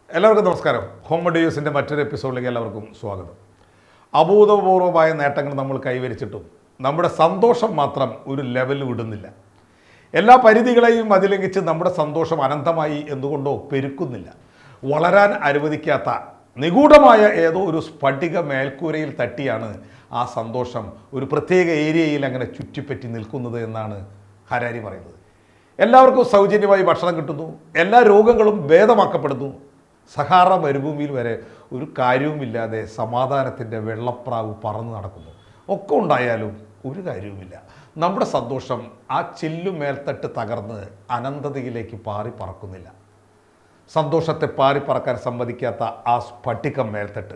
എല്ലാവർക്കും നമസ്കാരം ഹോം ഡിയൂസിൻ്റെ മറ്റൊരു എപ്പിസോഡിലേക്ക് എല്ലാവർക്കും സ്വാഗതം അഭൂതപൂർവമായ നേട്ടങ്ങൾ നമ്മൾ കൈവരിച്ചിട്ടും നമ്മുടെ സന്തോഷം മാത്രം ഒരു ലെവലിൽ വിടുന്നില്ല എല്ലാ പരിധികളെയും അതിലംഘിച്ച് നമ്മുടെ സന്തോഷം അനന്തമായി എന്തുകൊണ്ടോ പെരുക്കുന്നില്ല വളരാൻ അനുവദിക്കാത്ത നിഗൂഢമായ ഏതോ ഒരു സ്ഫടിക മേൽക്കൂരയിൽ തട്ടിയാണ് ആ സന്തോഷം ഒരു പ്രത്യേക ഏരിയയിൽ അങ്ങനെ ചുറ്റിപ്പറ്റി നിൽക്കുന്നത് എന്നാണ് ഹരാരി പറയുന്നത് എല്ലാവർക്കും സൗജന്യമായി ഭക്ഷണം കിട്ടുന്നു എല്ലാ രോഗങ്ങളും ഭേദമാക്കപ്പെടുന്നു സഹാറ മരുഭൂമിയിൽ വരെ ഒരു കാര്യവുമില്ലാതെ സമാധാനത്തിൻ്റെ വെള്ളപ്രാവ് പറന്നു നടക്കുന്നു ഒക്കെ ഉണ്ടായാലും ഒരു കാര്യവുമില്ല നമ്മുടെ സന്തോഷം ആ ചില്ലു മേൽത്തട്ട് തകർന്ന് അനന്തതയിലേക്ക് പാറി പറക്കുന്നില്ല സന്തോഷത്തെ പാറി പറക്കാൻ സമ്മതിക്കാത്ത ആ സ്ഫടികം മേൽത്തട്ട്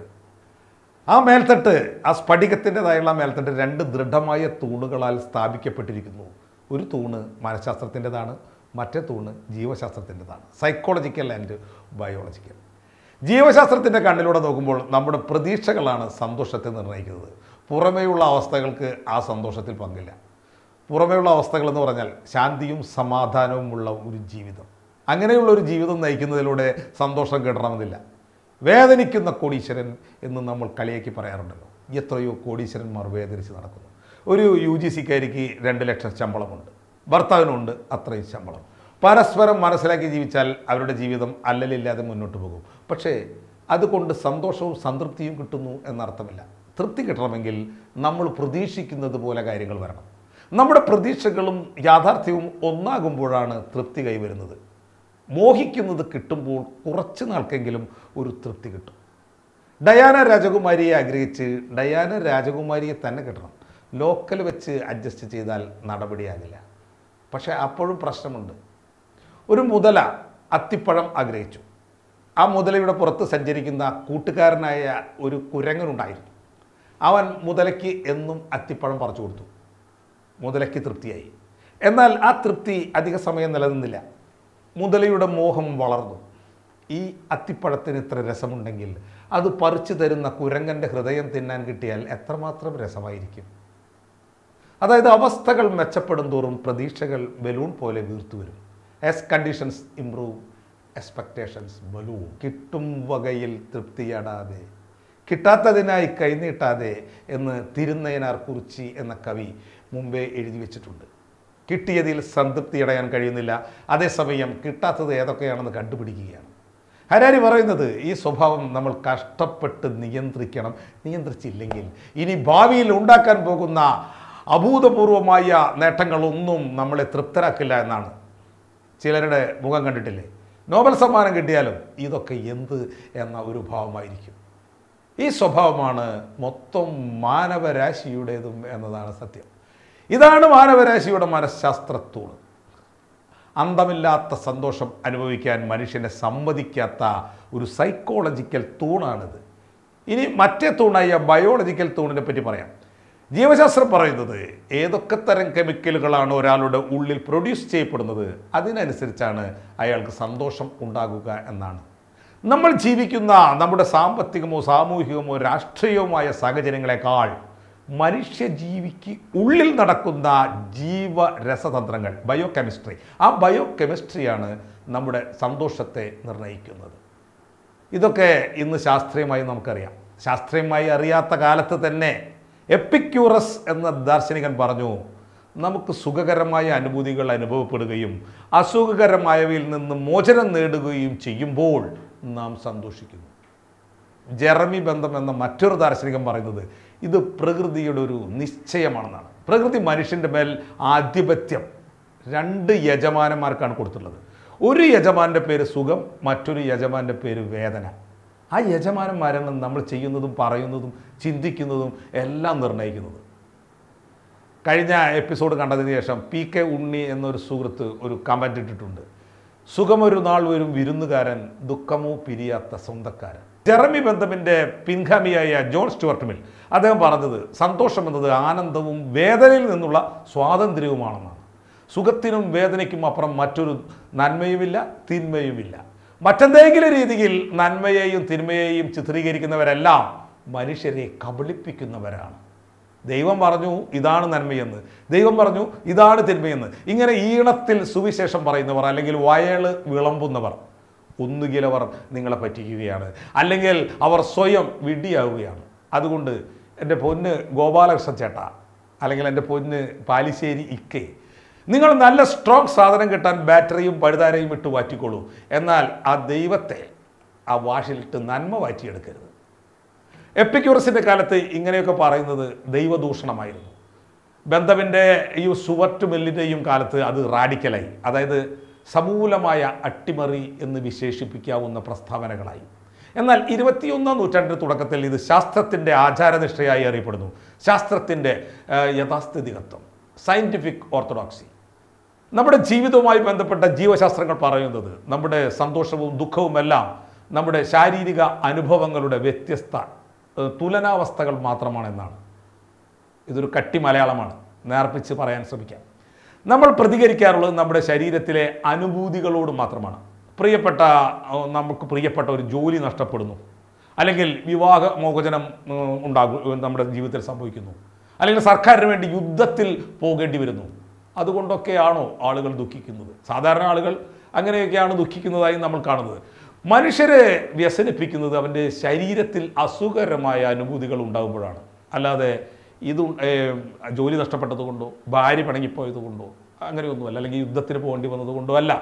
ആ മേൽത്തട്ട് ആ സ്ഫടികത്തിൻ്റെതായുള്ള മേൽത്തട്ട് രണ്ട് ദൃഢമായ തൂണുകളാൽ സ്ഥാപിക്കപ്പെട്ടിരിക്കുന്നു ഒരു തൂണ് മനഃശാസ്ത്രത്തിൻ്റെതാണ് മറ്റേ തൂണ് ജീവശാസ്ത്രത്തിൻ്റെതാണ് സൈക്കോളജിക്കൽ ആൻഡ് ബയോളജിക്കൽ ജീവശാസ്ത്രത്തിൻ്റെ കണ്ണിലൂടെ നോക്കുമ്പോൾ നമ്മുടെ പ്രതീക്ഷകളാണ് സന്തോഷത്തെ നിർണ്ണയിക്കുന്നത് പുറമേയുള്ള അവസ്ഥകൾക്ക് ആ സന്തോഷത്തിൽ പങ്കില്ല പുറമേയുള്ള അവസ്ഥകൾ എന്ന് പറഞ്ഞാൽ ശാന്തിയും സമാധാനവുമുള്ള ഒരു ജീവിതം അങ്ങനെയുള്ള ഒരു ജീവിതം നയിക്കുന്നതിലൂടെ സന്തോഷം കിട്ടണമെന്നില്ല വേദനിക്കുന്ന കോടീശ്വരൻ എന്ന് നമ്മൾ കളിയാക്കി പറയാറുണ്ടല്ലോ എത്രയോ കോടീശ്വരന്മാർ വേദനിച്ച് നടക്കുന്നു ഒരു യു ജി സിക്കാരിക്ക് രണ്ട് ലക്ഷം ശമ്പളമുണ്ട് ഭർത്താവിനുണ്ട് അത്രയും ശമ്പളം പരസ്പരം മനസ്സിലാക്കി ജീവിച്ചാൽ അവരുടെ ജീവിതം അല്ലലില്ലാതെ മുന്നോട്ട് പോകും പക്ഷേ അതുകൊണ്ട് സന്തോഷവും സംതൃപ്തിയും കിട്ടുന്നു എന്നർത്ഥമില്ല തൃപ്തി കിട്ടണമെങ്കിൽ നമ്മൾ പ്രതീക്ഷിക്കുന്നത് പോലെ കാര്യങ്ങൾ വരണം നമ്മുടെ പ്രതീക്ഷകളും യാഥാർത്ഥ്യവും ഒന്നാകുമ്പോഴാണ് തൃപ്തി കൈവരുന്നത് മോഹിക്കുന്നത് കിട്ടുമ്പോൾ കുറച്ച് നാൾക്കെങ്കിലും ഒരു തൃപ്തി കിട്ടും ഡയാന രാജകുമാരിയെ ആഗ്രഹിച്ച് ഡയാന രാജകുമാരിയെ തന്നെ കിട്ടണം ലോക്കൽ വെച്ച് അഡ്ജസ്റ്റ് ചെയ്താൽ നടപടിയാകില്ല പക്ഷേ അപ്പോഴും പ്രശ്നമുണ്ട് ഒരു മുതല അത്തിപ്പഴം ആഗ്രഹിച്ചു ആ മുതലയുടെ പുറത്ത് സഞ്ചരിക്കുന്ന കൂട്ടുകാരനായ ഒരു കുരങ്ങനുണ്ടായിരുന്നു അവൻ മുതലയ്ക്ക് എന്നും അത്തിപ്പഴം പറിച്ചു കൊടുത്തു മുതലയ്ക്ക് തൃപ്തിയായി എന്നാൽ ആ തൃപ്തി അധിക സമയം നിലനിന്നില്ല മുതലയുടെ മോഹം വളർന്നു ഈ അത്തിപ്പഴത്തിന് ഇത്ര രസമുണ്ടെങ്കിൽ അത് പറിച്ചു തരുന്ന കുരങ്ങൻ്റെ ഹൃദയം തിന്നാൻ കിട്ടിയാൽ എത്രമാത്രം രസമായിരിക്കും അതായത് അവസ്ഥകൾ മെച്ചപ്പെടും തോറും പ്രതീക്ഷകൾ ബലൂൺ പോലെ വീർത്തു വരും as conditions improve expectations balloon കിട്ടും വകയിൽ തൃപ്തിയാടാതെ കിട്ടാത്തതിനായി കൈനീട്ടാതെ എന്ന് തിരുനയനാർ കുറിച്ചി എന്ന കവി മുമ്പേ എഴുതി വെച്ചിട്ടുണ്ട് കിട്ടിയതിൽ സംതൃപ്തി അടയാൻ കഴിയുന്നില്ല അതേസമയം കിട്ടാത്തത് ഏതൊക്കെയാണെന്ന് കണ്ടുപിടിക്കുകയാണ് ഹരാരി പറയുന്നത് ഈ സ്വഭാവം നമ്മൾ കഷ്ടപ്പെട്ട് നിയന്ത്രിക്കണം നിയന്ത്രിച്ചില്ലെങ്കിൽ ഇനി ഭാവിയിൽ ഉണ്ടാക്കാൻ പോകുന്ന അഭൂതപൂർവമായ നേട്ടങ്ങളൊന്നും നമ്മളെ തൃപ്തരാക്കില്ല എന്നാണ് ചിലരുടെ മുഖം കണ്ടിട്ടില്ലേ നോബൽ സമ്മാനം കിട്ടിയാലും ഇതൊക്കെ എന്ത് എന്ന ഒരു ഭാവമായിരിക്കും ഈ സ്വഭാവമാണ് മൊത്തം മാനവരാശിയുടേതും എന്നതാണ് സത്യം ഇതാണ് മാനവരാശിയുടെ മനഃശാസ്ത്രത്തൂണ് അന്തമില്ലാത്ത സന്തോഷം അനുഭവിക്കാൻ മനുഷ്യനെ സമ്മതിക്കാത്ത ഒരു സൈക്കോളജിക്കൽ തൂണാണിത് ഇനി മറ്റേ തൂണായ ബയോളജിക്കൽ തൂണിനെ പറ്റി പറയാം ജീവശാസ്ത്രം പറയുന്നത് ഏതൊക്കെ തരം കെമിക്കലുകളാണ് ഒരാളുടെ ഉള്ളിൽ പ്രൊഡ്യൂസ് ചെയ്യപ്പെടുന്നത് അതിനനുസരിച്ചാണ് അയാൾക്ക് സന്തോഷം ഉണ്ടാകുക എന്നാണ് നമ്മൾ ജീവിക്കുന്ന നമ്മുടെ സാമ്പത്തികമോ സാമൂഹികമോ രാഷ്ട്രീയവുമായ സാഹചര്യങ്ങളെക്കാൾ മനുഷ്യജീവിക്ക് ഉള്ളിൽ നടക്കുന്ന ജീവരസതന്ത്രങ്ങൾ ബയോ കെമിസ്ട്രി ആ ബയോ കെമിസ്ട്രിയാണ് നമ്മുടെ സന്തോഷത്തെ നിർണ്ണയിക്കുന്നത് ഇതൊക്കെ ഇന്ന് ശാസ്ത്രീയമായി നമുക്കറിയാം ശാസ്ത്രീയമായി അറിയാത്ത കാലത്ത് തന്നെ എപ്പിക്യൂറസ് എന്ന ദാർശനികൻ പറഞ്ഞു നമുക്ക് സുഖകരമായ അനുഭൂതികൾ അനുഭവപ്പെടുകയും അസുഖകരമായവയിൽ നിന്ന് മോചനം നേടുകയും ചെയ്യുമ്പോൾ നാം സന്തോഷിക്കുന്നു ജെറമി ബന്ധം എന്ന മറ്റൊരു ദാർശനികൻ പറയുന്നത് ഇത് പ്രകൃതിയുടെ ഒരു നിശ്ചയമാണെന്നാണ് പ്രകൃതി മനുഷ്യൻ്റെ മേൽ ആധിപത്യം രണ്ട് യജമാനന്മാർക്കാണ് കൊടുത്തിട്ടുള്ളത് ഒരു യജമാൻ്റെ പേര് സുഖം മറ്റൊരു യജമാൻ്റെ പേര് വേദന ആ യജമാനന്മാരാണ് നമ്മൾ ചെയ്യുന്നതും പറയുന്നതും ചിന്തിക്കുന്നതും എല്ലാം നിർണ്ണയിക്കുന്നത് കഴിഞ്ഞ എപ്പിസോഡ് കണ്ടതിന് ശേഷം പി കെ ഉണ്ണി എന്നൊരു സുഹൃത്ത് ഒരു കമൻ്റ് ഇട്ടിട്ടുണ്ട് സുഖമൊരു നാൾ വരും വിരുന്നുകാരൻ ദുഃഖമോ പിരിയാത്ത സ്വന്തക്കാരൻ ജെറമി ബന്ധമിൻ്റെ പിൻഗാമിയായ ജോൺ സ്റ്റുവർട്ട് മിൽ അദ്ദേഹം പറഞ്ഞത് സന്തോഷം എന്നത് ആനന്ദവും വേദനയിൽ നിന്നുള്ള സ്വാതന്ത്ര്യവുമാണെന്നാണ് സുഖത്തിനും വേദനയ്ക്കും അപ്പുറം മറ്റൊരു നന്മയുമില്ല തിന്മയുമില്ല മറ്റെന്തെങ്കിലും രീതിയിൽ നന്മയെയും തിന്മയെയും ചിത്രീകരിക്കുന്നവരെല്ലാം മനുഷ്യരെ കബളിപ്പിക്കുന്നവരാണ് ദൈവം പറഞ്ഞു ഇതാണ് നന്മയെന്ന് ദൈവം പറഞ്ഞു ഇതാണ് തിന്മയെന്ന് ഇങ്ങനെ ഈണത്തിൽ സുവിശേഷം പറയുന്നവർ അല്ലെങ്കിൽ വയല് വിളമ്പുന്നവർ ഒന്നുകിൽ അവർ നിങ്ങളെ പറ്റിക്കുകയാണ് അല്ലെങ്കിൽ അവർ സ്വയം വിഡ്ഢിയാവുകയാണ് അതുകൊണ്ട് എൻ്റെ പൊന്ന് ഗോപാലകൃഷ്ണൻ ചേട്ടാ അല്ലെങ്കിൽ എൻ്റെ പൊന്ന് പാലിശ്ശേരി ഇക്കെ നിങ്ങൾ നല്ല സ്ട്രോങ് സാധനം കിട്ടാൻ ബാറ്ററിയും പഴുതാരയും ഇട്ട് വാറ്റിക്കോളൂ എന്നാൽ ആ ദൈവത്തെ ആ വാഷിലിട്ട് നന്മ വാറ്റിയെടുക്കരുത് എപ്പിക്യൂറസിൻ്റെ കാലത്ത് ഇങ്ങനെയൊക്കെ പറയുന്നത് ദൈവദൂഷണമായിരുന്നു ബന്ധവിൻ്റെ ഈ സുവർട്ട് മില്ലിൻ്റെയും കാലത്ത് അത് റാഡിക്കലായി അതായത് സമൂലമായ അട്ടിമറി എന്ന് വിശേഷിപ്പിക്കാവുന്ന പ്രസ്താവനകളായി എന്നാൽ ഇരുപത്തിയൊന്നാം നൂറ്റാണ്ടിൻ്റെ തുടക്കത്തിൽ ഇത് ശാസ്ത്രത്തിൻ്റെ ആചാരനിഷ്ഠയായി അറിയപ്പെടുന്നു ശാസ്ത്രത്തിൻ്റെ ആ, യഥാസ്ഥിതികത്വം സയൻറ്റിഫിക് ഓർത്തഡോക്സി നമ്മുടെ ജീവിതവുമായി ബന്ധപ്പെട്ട ജീവശാസ്ത്രങ്ങൾ പറയുന്നത് നമ്മുടെ സന്തോഷവും ദുഃഖവും എല്ലാം നമ്മുടെ ശാരീരിക അനുഭവങ്ങളുടെ വ്യത്യസ്ത ഏഹ്, തുലനാവസ്ഥകൾ മാത്രമാണെന്നാണ് ഇതൊരു കട്ടി മലയാളമാണ് നേർപ്പിച്ച് പറയാൻ ശ്രമിക്കാം നമ്മൾ പ്രതികരിക്കാറുള്ളത് നമ്മുടെ ശരീരത്തിലെ അനുഭൂതികളോട് മാത്രമാണ് പ്രിയപ്പെട്ട ഏഹ്, നമുക്ക് പ്രിയപ്പെട്ട ഒരു ജോലി നഷ്ടപ്പെടുന്നു അല്ലെങ്കിൽ വിവാഹ മോചനം ഏഹ്, ഉണ്ടാകും ഏഹ്, നമ്മുടെ ജീവിതത്തിൽ സംഭവിക്കുന്നു അല്ലെങ്കിൽ സർക്കാരിന് വേണ്ടി യുദ്ധത്തിൽ പോകേണ്ടി വരുന്നു അതുകൊണ്ടൊക്കെയാണോ ആളുകൾ ദുഃഖിക്കുന്നത് സാധാരണ ആളുകൾ അങ്ങനെയൊക്കെയാണ് ദുഃഖിക്കുന്നതായി നമ്മൾ കാണുന്നത് മനുഷ്യരെ വ്യസനിപ്പിക്കുന്നത് അവൻ്റെ ശരീരത്തിൽ അസുഖകരമായ അനുഭൂതികൾ ഉണ്ടാകുമ്പോഴാണ് അല്ലാതെ ഇത് ഏഹ്, ജോലി നഷ്ടപ്പെട്ടത് കൊണ്ടോ ഭാര്യ പിണങ്ങിപ്പോയത് കൊണ്ടോ അങ്ങനെയൊന്നുമല്ല അല്ലെങ്കിൽ യുദ്ധത്തിന് പോകേണ്ടി വന്നത് കൊണ്ടോ അല്ല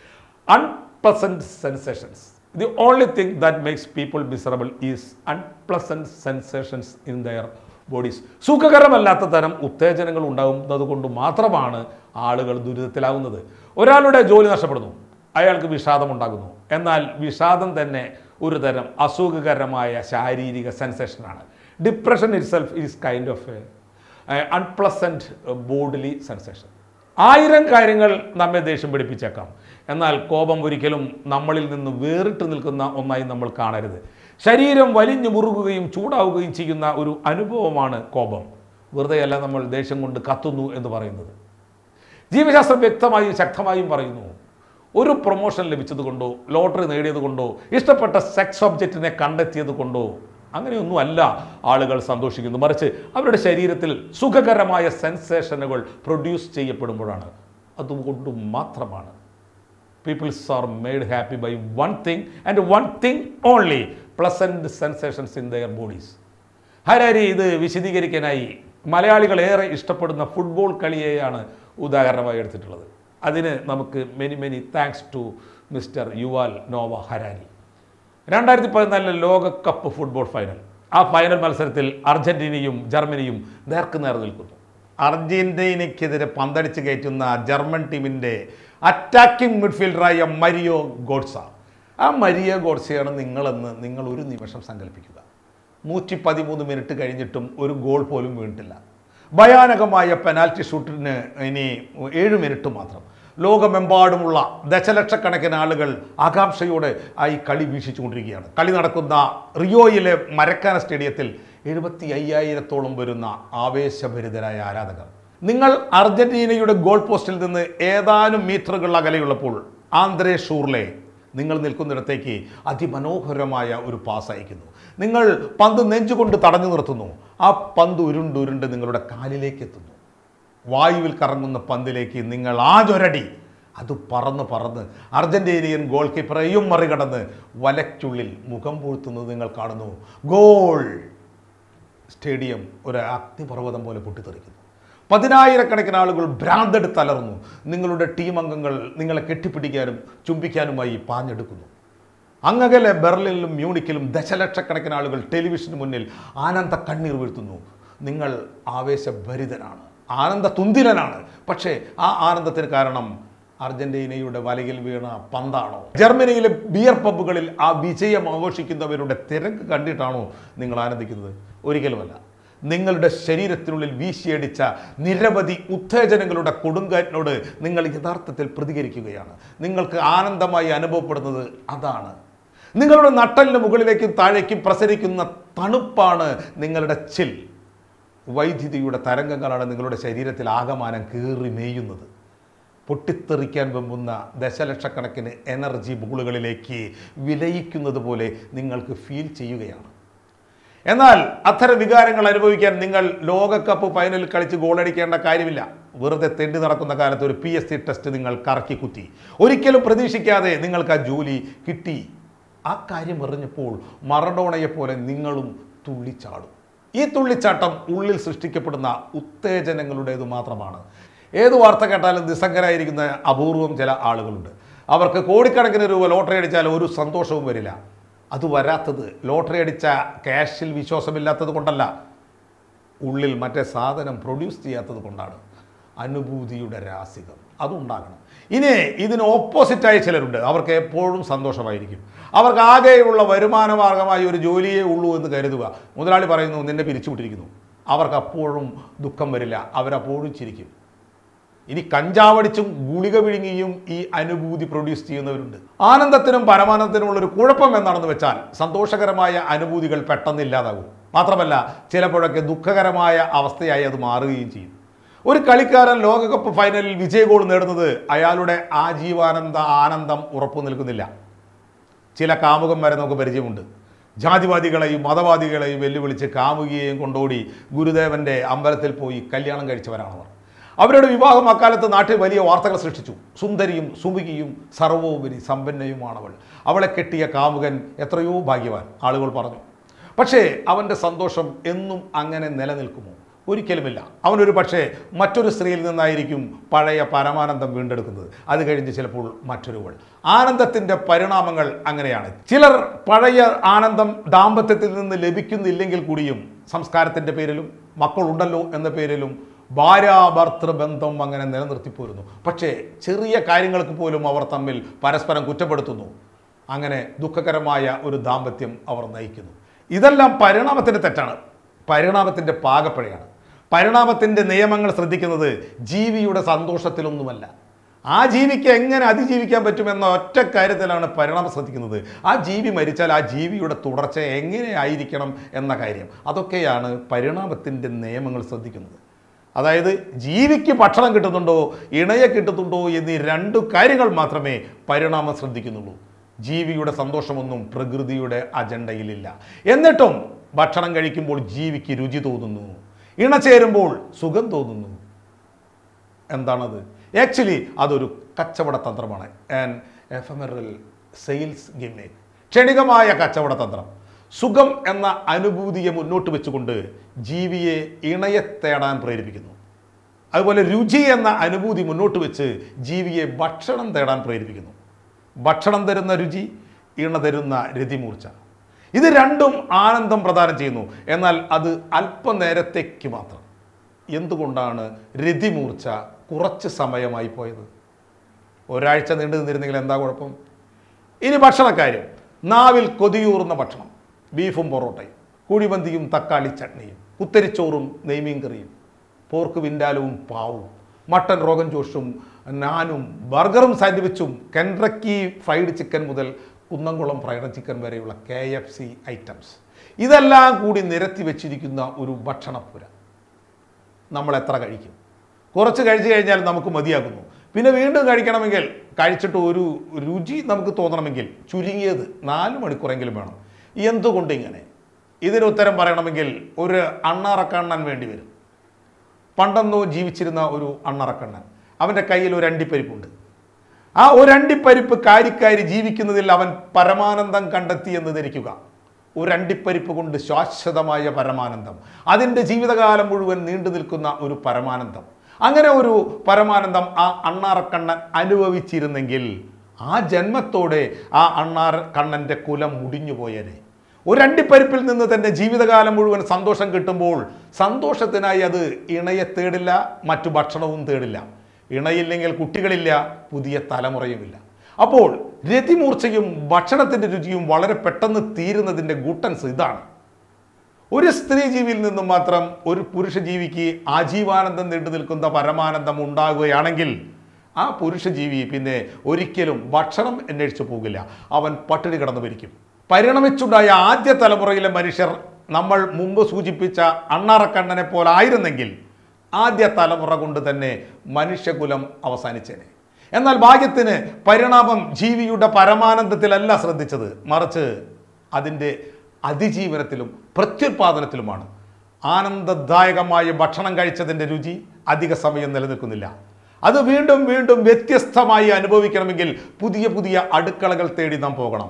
unpleasant sensations the only thing that makes people miserable is unpleasant sensations in their bodies സുഖകരമല്ലാത്ത തരം ഉത്തേജനങ്ങൾ ഉണ്ടാകുന്നത് കൊണ്ട് മാത്രമാണ് ആളുകൾ ദുരിതത്തിലാകുന്നത് ഒരാളുടെ ജോലി നഷ്ടപ്പെടുന്നു അയാൾക്ക് വിഷാദം ഉണ്ടാകുന്നു എന്നാൽ വിഷാദം തന്നെ ഒരു തരം അസുഖകരമായ ശാരീരിക സെൻസേഷനാണ് depression itself is kind of a unpleasant bodily sensation ആയിരം കാര്യങ്ങൾ നമ്മെ ദേഷ്യം പിടിപ്പിച്ചേക്കാം എന്നാൽ കോപം ഒരിക്കലും നമ്മളിൽ നിന്ന് വേറിട്ട് നിൽക്കുന്ന ഒന്നായി നമ്മൾ കാണരുത് ശരീരം വലിഞ്ഞു മുറുകുകയും ചൂടാവുകയും ചെയ്യുന്ന ഒരു അനുഭവമാണ് കോപം വെറുതെയല്ല നമ്മൾ ദേഷ്യം കൊണ്ട് കത്തുന്നു എന്ന് പറയുന്നത് ജീവശാസ്ത്രം വ്യക്തമായും ശക്തമായും പറയുന്നു ഒരു പ്രൊമോഷൻ ലഭിച്ചതുകൊണ്ടോ ലോട്ടറി നേടിയതുകൊണ്ടോ ഇഷ്ടപ്പെട്ട സെക്സ് ഒബ്ജക്റ്റിനെ കണ്ടെത്തിയത് കൊണ്ടോ അങ്ങനെയൊന്നും അല്ല ആളുകൾ സന്തോഷിക്കുന്നു മറിച്ച് അവരുടെ ശരീരത്തിൽ സുഖകരമായ സെൻസേഷനുകൾ പ്രൊഡ്യൂസ് ചെയ്യപ്പെടുമ്പോഴാണ് അതുകൊണ്ട് മാത്രമാണ് peoples are made happy by one thing and one thing only pleasant sensations in their bodies Harari ഇത് വിശദീകരിക്കാനായി മലയാളികൾ ഏറെ ഇഷ്ടപ്പെടുന്ന ഫുട്ബോൾ കളിയെയാണ് ഉദാഹരണമായി എടുത്തിട്ടുള്ളത് അതിന് നമുക്ക് many many thanks to mister Yuval Noah Harari രണ്ടായിരത്തി പതിനാലിലെ ലോകകപ്പ് ഫുട്ബോൾ ഫൈനൽ ആ ഫൈനൽ മത്സരത്തിൽ അർജന്റീനയും ജർമ്മനിയും നേർക്കുനേർ നിൽക്കുന്നു അർജന്റീനയ്ക്കെതിരെ പന്തടിച്ച് കയറ്റുന്ന ജർമ്മൻ ടീമിൻ്റെ അറ്റാക്കിംഗ് മിഡ്ഫീൽഡറായ മരിയോ ഗോഡ്സ ആ മരിയോ ഗോഡ്സയാണ് നിങ്ങളെന്ന് നിങ്ങൾ ഒരു നിമിഷം സങ്കല്പിക്കുക നൂറ്റി പതിമൂന്ന് മിനിറ്റ് കഴിഞ്ഞിട്ടും ഒരു ഗോൾ പോലും വീണിട്ടില്ല ഭയാനകമായ പെനാൽറ്റി ഷൂട്ടിന് ഇനി ഏഴ് മിനിറ്റ് മാത്രം ലോകമെമ്പാടുമുള്ള ദശലക്ഷക്കണക്കിന് ആളുകൾ ആകാംക്ഷയോടെ ആ ഈ കളി വീക്ഷിച്ചുകൊണ്ടിരിക്കുകയാണ് കളി നടക്കുന്ന റിയോയിലെ മരക്കാന സ്റ്റേഡിയത്തിൽ എഴുപത്തി അയ്യായിരത്തോളം വരുന്ന ആവേശഭരിതരായ ആരാധകർ നിങ്ങൾ അർജന്റീനയുടെ ഗോൾ പോസ്റ്റിൽ നിന്ന് ഏതാനും മീറ്ററുകൾ അകലെയുള്ളപ്പോൾ ആന്ത്രേ ഷൂർലെ നിങ്ങൾ നിൽക്കുന്നിടത്തേക്ക് അതിമനോഹരമായ ഒരു പാസ് അയക്കുന്നു നിങ്ങൾ പന്ത് നെഞ്ചുകൊണ്ട് തടഞ്ഞു നിർത്തുന്നു ആ പന്ത് ഉരുണ്ടുരുണ്ട് നിങ്ങളുടെ കാലിലേക്ക് എത്തുന്നു വായുവിൽ കറങ്ങുന്ന പന്തിലേക്ക് നിങ്ങൾ ആഞ്ഞൊരടി അത് പറന്ന് പറന്ന് അർജന്റീനിയൻ ഗോൾ കീപ്പറെയും മറികടന്ന് വലയ്ക്കുള്ളിൽ മുഖം പൂഴ്ത്തുന്നത് നിങ്ങൾ കാണുന്നു ഗോൾ സ്റ്റേഡിയം ഒരു അഗ്നിപർവ്വതം പോലെ പൊട്ടിത്തെറിക്കുന്നു പതിനായിരക്കണക്കിന് ആളുകൾ ഭ്രാന്തെടുത്ത് അലർന്നു നിങ്ങളുടെ ടീം അംഗങ്ങൾ നിങ്ങളെ കെട്ടിപ്പിടിക്കാനും ചുംബിക്കാനുമായി പാഞ്ഞെടുക്കുന്നു അങ്ങകലെ ബെർലിനിലും മ്യൂണിക്കിലും ദശലക്ഷക്കണക്കിന് ആളുകൾ ടെലിവിഷന് മുന്നിൽ ആനന്ദ കണ്ണീർ വീഴ്ത്തുന്നു നിങ്ങൾ ആവേശഭരിതനാണ് ആനന്ദ തുന്തിലനാണ് പക്ഷേ ആ ആനന്ദത്തിന് കാരണം അർജന്റീനയുടെ വലയിൽ വീണ പന്താണോ ജർമ്മനിയിലെ ബിയർ പബ്ബുകളിൽ ആ വിജയം ആഘോഷിക്കുന്നവരുടെ തിരക്ക് കണ്ടിട്ടാണോ നിങ്ങൾ ആനന്ദിക്കുന്നത് ഒരിക്കലുമല്ല നിങ്ങളുടെ ശരീരത്തിനുള്ളിൽ വീശിയടിച്ച നിരവധി ഉത്തേജനങ്ങളുടെ കൊടുങ്കാറ്റിനോട് നിങ്ങൾ യഥാർത്ഥത്തിൽ പ്രതികരിക്കുകയാണ് നിങ്ങൾക്ക് ആനന്ദമായി അനുഭവപ്പെടുന്നത് അതാണ് നിങ്ങളുടെ നട്ടലിന് മുകളിലേക്കും താഴേക്കും പ്രസരിക്കുന്ന തണുപ്പാണ് നിങ്ങളുടെ ചിൽ വൈദ്യുതിയുടെ തരംഗങ്ങളാണ് നിങ്ങളുടെ ശരീരത്തിൽ ആകമാനം കീറി മേയുന്നത് പൊട്ടിത്തെറിക്കാൻ വെമ്പുന്ന ദശലക്ഷക്കണക്കിന് എനർജി ബോളുകളിലേക്ക് വിലയിക്കുന്നത് പോലെ നിങ്ങൾക്ക് ഫീൽ ചെയ്യുകയാണ് എന്നാൽ അത്തരം വികാരങ്ങൾ അനുഭവിക്കാൻ നിങ്ങൾ ലോകകപ്പ് ഫൈനലിൽ കളിച്ച് ഗോളടിക്കേണ്ട കാര്യമില്ല വെറുതെ തെണ്ടി നടക്കുന്ന കാലത്ത് ഒരു പി എസ് സി ടെസ്റ്റ് നിങ്ങൾ കറക്കി കുത്തി ഒരിക്കലും പ്രതീക്ഷിക്കാതെ നിങ്ങൾക്ക് ആ ജോലി കിട്ടി ആ കാര്യം എറിഞ്ഞപ്പോൾ മറഡോണയെ പോലെ നിങ്ങളും തുള്ളിച്ചാടും ഈ തുള്ളിച്ചാട്ടം ഉള്ളിൽ സൃഷ്ടിക്കപ്പെടുന്ന ഉത്തേജനങ്ങളുടേത് മാത്രമാണ് ഏത് വാർത്ത കേട്ടാലും നിസ്സംഗരായിരിക്കുന്ന അപൂർവം ചില ആളുകളുണ്ട് അവർക്ക് കോടിക്കണക്കിന് രൂപ ലോട്ടറി അടിച്ചാൽ ഒരു സന്തോഷവും വരില്ല അത് വരാത്തത് ലോട്ടറി അടിച്ച ക്യാഷിൽ വിശ്വാസമില്ലാത്തത് കൊണ്ടല്ല ഉള്ളിൽ മറ്റേ സാധനം പ്രൊഡ്യൂസ് ചെയ്യാത്തത് കൊണ്ടാണ് അനുഭൂതിയുടെ രാസികം അതുണ്ടാകണം ഇനി ഇതിന് ഓപ്പോസിറ്റായ ചിലരുണ്ട് അവർക്ക് എപ്പോഴും സന്തോഷമായിരിക്കും അവർക്ക് ആകെയുള്ള വരുമാന മാർഗമായി ഒരു ജോലിയേ ഉള്ളൂ എന്ന് കരുതുക മുതലാളി പറയുന്നു നിന്നെ പിരിച്ചുവിട്ടിരിക്കുന്നു അവർക്ക് അപ്പോഴും ദുഃഖം വരില്ല അവരപ്പോഴും ചിരിക്കും ഇനി കഞ്ചാവടിച്ചും ഗുളിക വിഴുങ്ങിയും ഈ അനുഭൂതി പ്രൊഡ്യൂസ് ചെയ്യുന്നവരുണ്ട് ആനന്ദത്തിനും പരമാനന്ദത്തിനുമുള്ള ഒരു കുഴപ്പം എന്താണെന്ന് വെച്ചാൽ സന്തോഷകരമായ അനുഭൂതികൾ പെട്ടെന്ന് ഇല്ലാതാകും മാത്രമല്ല ചിലപ്പോഴൊക്കെ ദുഃഖകരമായ അവസ്ഥയായി അത് മാറുകയും ചെയ്യും ഒരു കളിക്കാരൻ ലോകകപ്പ് ഫൈനലിൽ വിജയ ഗോൾ നേടുന്നത് അയാളുടെ ആജീവാനന്ദ ആനന്ദം ഉറപ്പു നിൽക്കുന്നില്ല ചില കാമുകന്മാരെ നമുക്ക് പരിചയമുണ്ട് ജാതിവാദികളെയും മതവാദികളെയും വെല്ലുവിളിച്ച് കാമുകിയെയും കൊണ്ടോടി ഗുരുദേവന്റെ അമ്പലത്തിൽ പോയി കല്യാണം കഴിച്ചവരാണവർ അവരുടെ വിവാഹം അക്കാലത്ത് നാട്ടിൽ വലിയ വാർത്തകൾ സൃഷ്ടിച്ചു സുന്ദരിയും സുമുഖിയും സർവോപരി സമ്പന്നയുമാണവൾ അവളെ കെട്ടിയ കാമുകൻ എത്രയോ ഭാഗ്യവാൻ ആളുകൾ പറഞ്ഞു പക്ഷേ അവൻ്റെ സന്തോഷം എന്നും അങ്ങനെ നിലനിൽക്കുമോ ഒരിക്കലുമില്ല അവനൊരു പക്ഷേ മറ്റൊരു സ്ത്രീയിൽ നിന്നായിരിക്കും പഴയ പരമാനന്ദം വീണ്ടെടുക്കുന്നത് അത് കഴിഞ്ഞ് ചിലപ്പോൾ മറ്റൊരുവൾ ആനന്ദത്തിൻ്റെ പരിണാമങ്ങൾ അങ്ങനെയാണ് ചിലർ പഴയ ആനന്ദം ദാമ്പത്യത്തിൽ നിന്ന് ലഭിക്കുന്നില്ലെങ്കിൽ കൂടിയും സംസ്കാരത്തിൻ്റെ പേരിലും മക്കളുണ്ടല്ലോ എന്ന പേരിലും ഭാര്യാഭർത്തൃ ബന്ധം അങ്ങനെ നിലനിർത്തിപ്പോരുന്നു പക്ഷേ ചെറിയ കാര്യങ്ങൾക്ക് പോലും അവർ തമ്മിൽ പരസ്പരം കുറ്റപ്പെടുത്തുന്നു അങ്ങനെ ദുഃഖകരമായ ഒരു ദാമ്പത്യം അവർ നയിക്കുന്നു ഇതെല്ലാം പരിണാമത്തിൻ്റെ തെറ്റാണ് പരിണാമത്തിൻ്റെ പാകപ്പഴയാണ് പരിണാമത്തിൻ്റെ നിയമങ്ങൾ ശ്രദ്ധിക്കുന്നത് ജീവിയുടെ സന്തോഷത്തിലൊന്നുമല്ല ആ ജീവിക്ക് എങ്ങനെ അതിജീവിക്കാൻ പറ്റുമെന്ന ഒറ്റ കാര്യത്തിലാണ് പരിണാമം ശ്രദ്ധിക്കുന്നത് ആ ജീവി മരിച്ചാൽ ആ ജീവിയുടെ തുടർച്ച എങ്ങനെ ആയിരിക്കണം എന്ന കാര്യം അതൊക്കെയാണ് പരിണാമത്തിൻ്റെ നിയമങ്ങൾ ശ്രദ്ധിക്കുന്നത് അതായത് ജീവിക്ക് ഭക്ഷണം കിട്ടുന്നുണ്ടോ ഇണയെ കിട്ടുന്നുണ്ടോ എന്നീ രണ്ടു കാര്യങ്ങൾ മാത്രമേ പരിണാമം ശ്രദ്ധിക്കുന്നുള്ളൂ ജീവിയുടെ സന്തോഷമൊന്നും പ്രകൃതിയുടെ അജണ്ടയിലില്ല എന്നിട്ടും ഭക്ഷണം കഴിക്കുമ്പോൾ ജീവിക്ക് രുചി തോന്നുന്നു ഇണ ചേരുമ്പോൾ സുഖം തോന്നുന്നു എന്താണത് ആക്ച്വലി അതൊരു കച്ചവട തന്ത്രമാണ് ആൻഡ് എഫമറൽ സെയിൽസ് ഗിമിക് ക്ഷണികമായ കച്ചവട തന്ത്രം സുഖം എന്ന അനുഭൂതിയെ മുന്നോട്ട് വെച്ചുകൊണ്ട് ജീവിയെ ഇണയെ തേടാൻ പ്രേരിപ്പിക്കുന്നു അതുപോലെ രുചി എന്ന അനുഭൂതി മുന്നോട്ട് വെച്ച് ജീവിയെ ഭക്ഷണം തേടാൻ പ്രേരിപ്പിക്കുന്നു ഭക്ഷണം തരുന്ന രുചി ഇണ തരുന്ന രതിമൂർച്ച ഇത് രണ്ടും ആനന്ദം പ്രദാനം ചെയ്യുന്നു എന്നാൽ അത് അല്പനേരത്തേക്ക് മാത്രം എന്തുകൊണ്ടാണ് രതിമൂർച്ച കുറച്ച് സമയമായി പോയത് ഒരാഴ്ച നീണ്ടു നിന്നിരുന്നെങ്കിൽ എന്താ കുഴപ്പം ഇനി ഭക്ഷണക്കാര്യം നാവിൽ കൊതിയൂറുന്ന ഭക്ഷണം ബീഫും പൊറോട്ടയും കുഴിമന്തിയും തക്കാളി ചട്നിയും കുത്തരിച്ചോറും നെയ്മീൻ കറിയും പോർക്ക് വിൻഡാലവും പാവും മട്ടൻ റോഗൻ ജോഷും നാനും ബർഗറും സാൻഡ്വിച്ചും കെൻട്രക്കി ഫ്രൈഡ് ചിക്കൻ മുതൽ കുന്നംകുളം ഫ്രൈഡ് ചിക്കൻ വരെയുള്ള കെ എഫ് സി ഐറ്റംസ് ഇതെല്ലാം കൂടി നിരത്തി വെച്ചിരിക്കുന്ന ഒരു ഭക്ഷണപ്പുര നമ്മൾ എത്ര കഴിക്കും കുറച്ച് കഴിച്ചു കഴിഞ്ഞാൽ നമുക്ക് മതിയാകുന്നു പിന്നെ വീണ്ടും കഴിക്കണമെങ്കിൽ കഴിച്ചിട്ട് ഒരു രുചി നമുക്ക് തോന്നണമെങ്കിൽ ചുരുങ്ങിയത് നാല് മണിക്കൂറെങ്കിലും വേണം എന്തുകൊണ്ട് ഇങ്ങനെ ഇതിന് ഉത്തരം പറയണമെങ്കിൽ ഒരു അണ്ണാറക്കണ്ണൻ വേണ്ടി വരും പണ്ടെന്നോ ജീവിച്ചിരുന്ന ഒരു അണ്ണറക്കണ്ണൻ അവൻ്റെ കയ്യിൽ ഒരു അണ്ടിപ്പരിപ്പുണ്ട് ആ ഒരു അണ്ടിപ്പരിപ്പ് കാരിക്കാരി ജീവിക്കുന്നതിൽ അവൻ പരമാനന്ദം കണ്ടെത്തി എന്ന് ധരിക്കുക ഒരു അണ്ടിപ്പരിപ്പ് കൊണ്ട് ശാശ്വതമായ പരമാനന്ദം അതിൻ്റെ ജീവിതകാലം മുഴുവൻ നീണ്ടു നിൽക്കുന്ന ഒരു പരമാനന്ദം അങ്ങനെ ഒരു പരമാനന്ദം ആ അണ്ണാറക്കണ്ണൻ അനുഭവിച്ചിരുന്നെങ്കിൽ ആ ജന്മത്തോടെ ആ അണ്ണാർ കണ്ണൻ്റെ കുലം മുടിഞ്ഞു പോയേനെ ഒരു അണ്ടിപ്പരിപ്പിൽ നിന്ന് തന്നെ ജീവിതകാലം മുഴുവൻ സന്തോഷം കിട്ടുമ്പോൾ സന്തോഷത്തിനായി അത് ഇണയെ തേടില്ല മറ്റു ഭക്ഷണവും തേടില്ല ഇണയില്ലെങ്കിൽ കുട്ടികളില്ല പുതിയ തലമുറയുമില്ല അപ്പോൾ രതിമൂർച്ചയും ഭക്ഷണത്തിൻ്റെ രുചിയും വളരെ പെട്ടെന്ന് തീരുന്നതിൻ്റെ ഗുട്ടൻസ് ഇതാണ് ഒരു സ്ത്രീ ജീവിയിൽ നിന്നും മാത്രം ഒരു പുരുഷ ജീവിക്ക് ആജീവാനന്ദം നീണ്ടു നിൽക്കുന്ന പരമാനന്ദം ഉണ്ടാകുകയാണെങ്കിൽ ആ പുരുഷ ജീവി പിന്നെ ഒരിക്കലും ഭക്ഷണം അന്വേഷിച്ചു പോകില്ല അവൻ പട്ടിണി കിടന്നു മരിക്കും പരിണമിച്ചുണ്ടായ ആദ്യ തലമുറയിലെ മനുഷ്യർ നമ്മൾ മുമ്പ് സൂചിപ്പിച്ച അണ്ണാറക്കണ്ണനെ പോലെ ആയിരുന്നെങ്കിൽ ആദ്യ തലമുറ കൊണ്ട് തന്നെ മനുഷ്യകുലം അവസാനിച്ചേനെ എന്നാൽ ഭാഗ്യത്തിന് പരിണാമം ജീവിയുടെ പരമാനന്ദത്തിലല്ല ശ്രദ്ധിച്ചത് മറിച്ച് അതിൻ്റെ അതിജീവനത്തിലും പ്രത്യുൽപാദനത്തിലുമാണ് ആനന്ദദായകമായ ഭക്ഷണം കഴിച്ചതിൻ്റെ രുചി അധിക സമയം നിലനിൽക്കുന്നില്ല അത് വീണ്ടും വീണ്ടും വ്യത്യസ്തമായി അനുഭവിക്കണമെങ്കിൽ പുതിയ പുതിയ അടുക്കളകൾ തേടി നാം പോകണം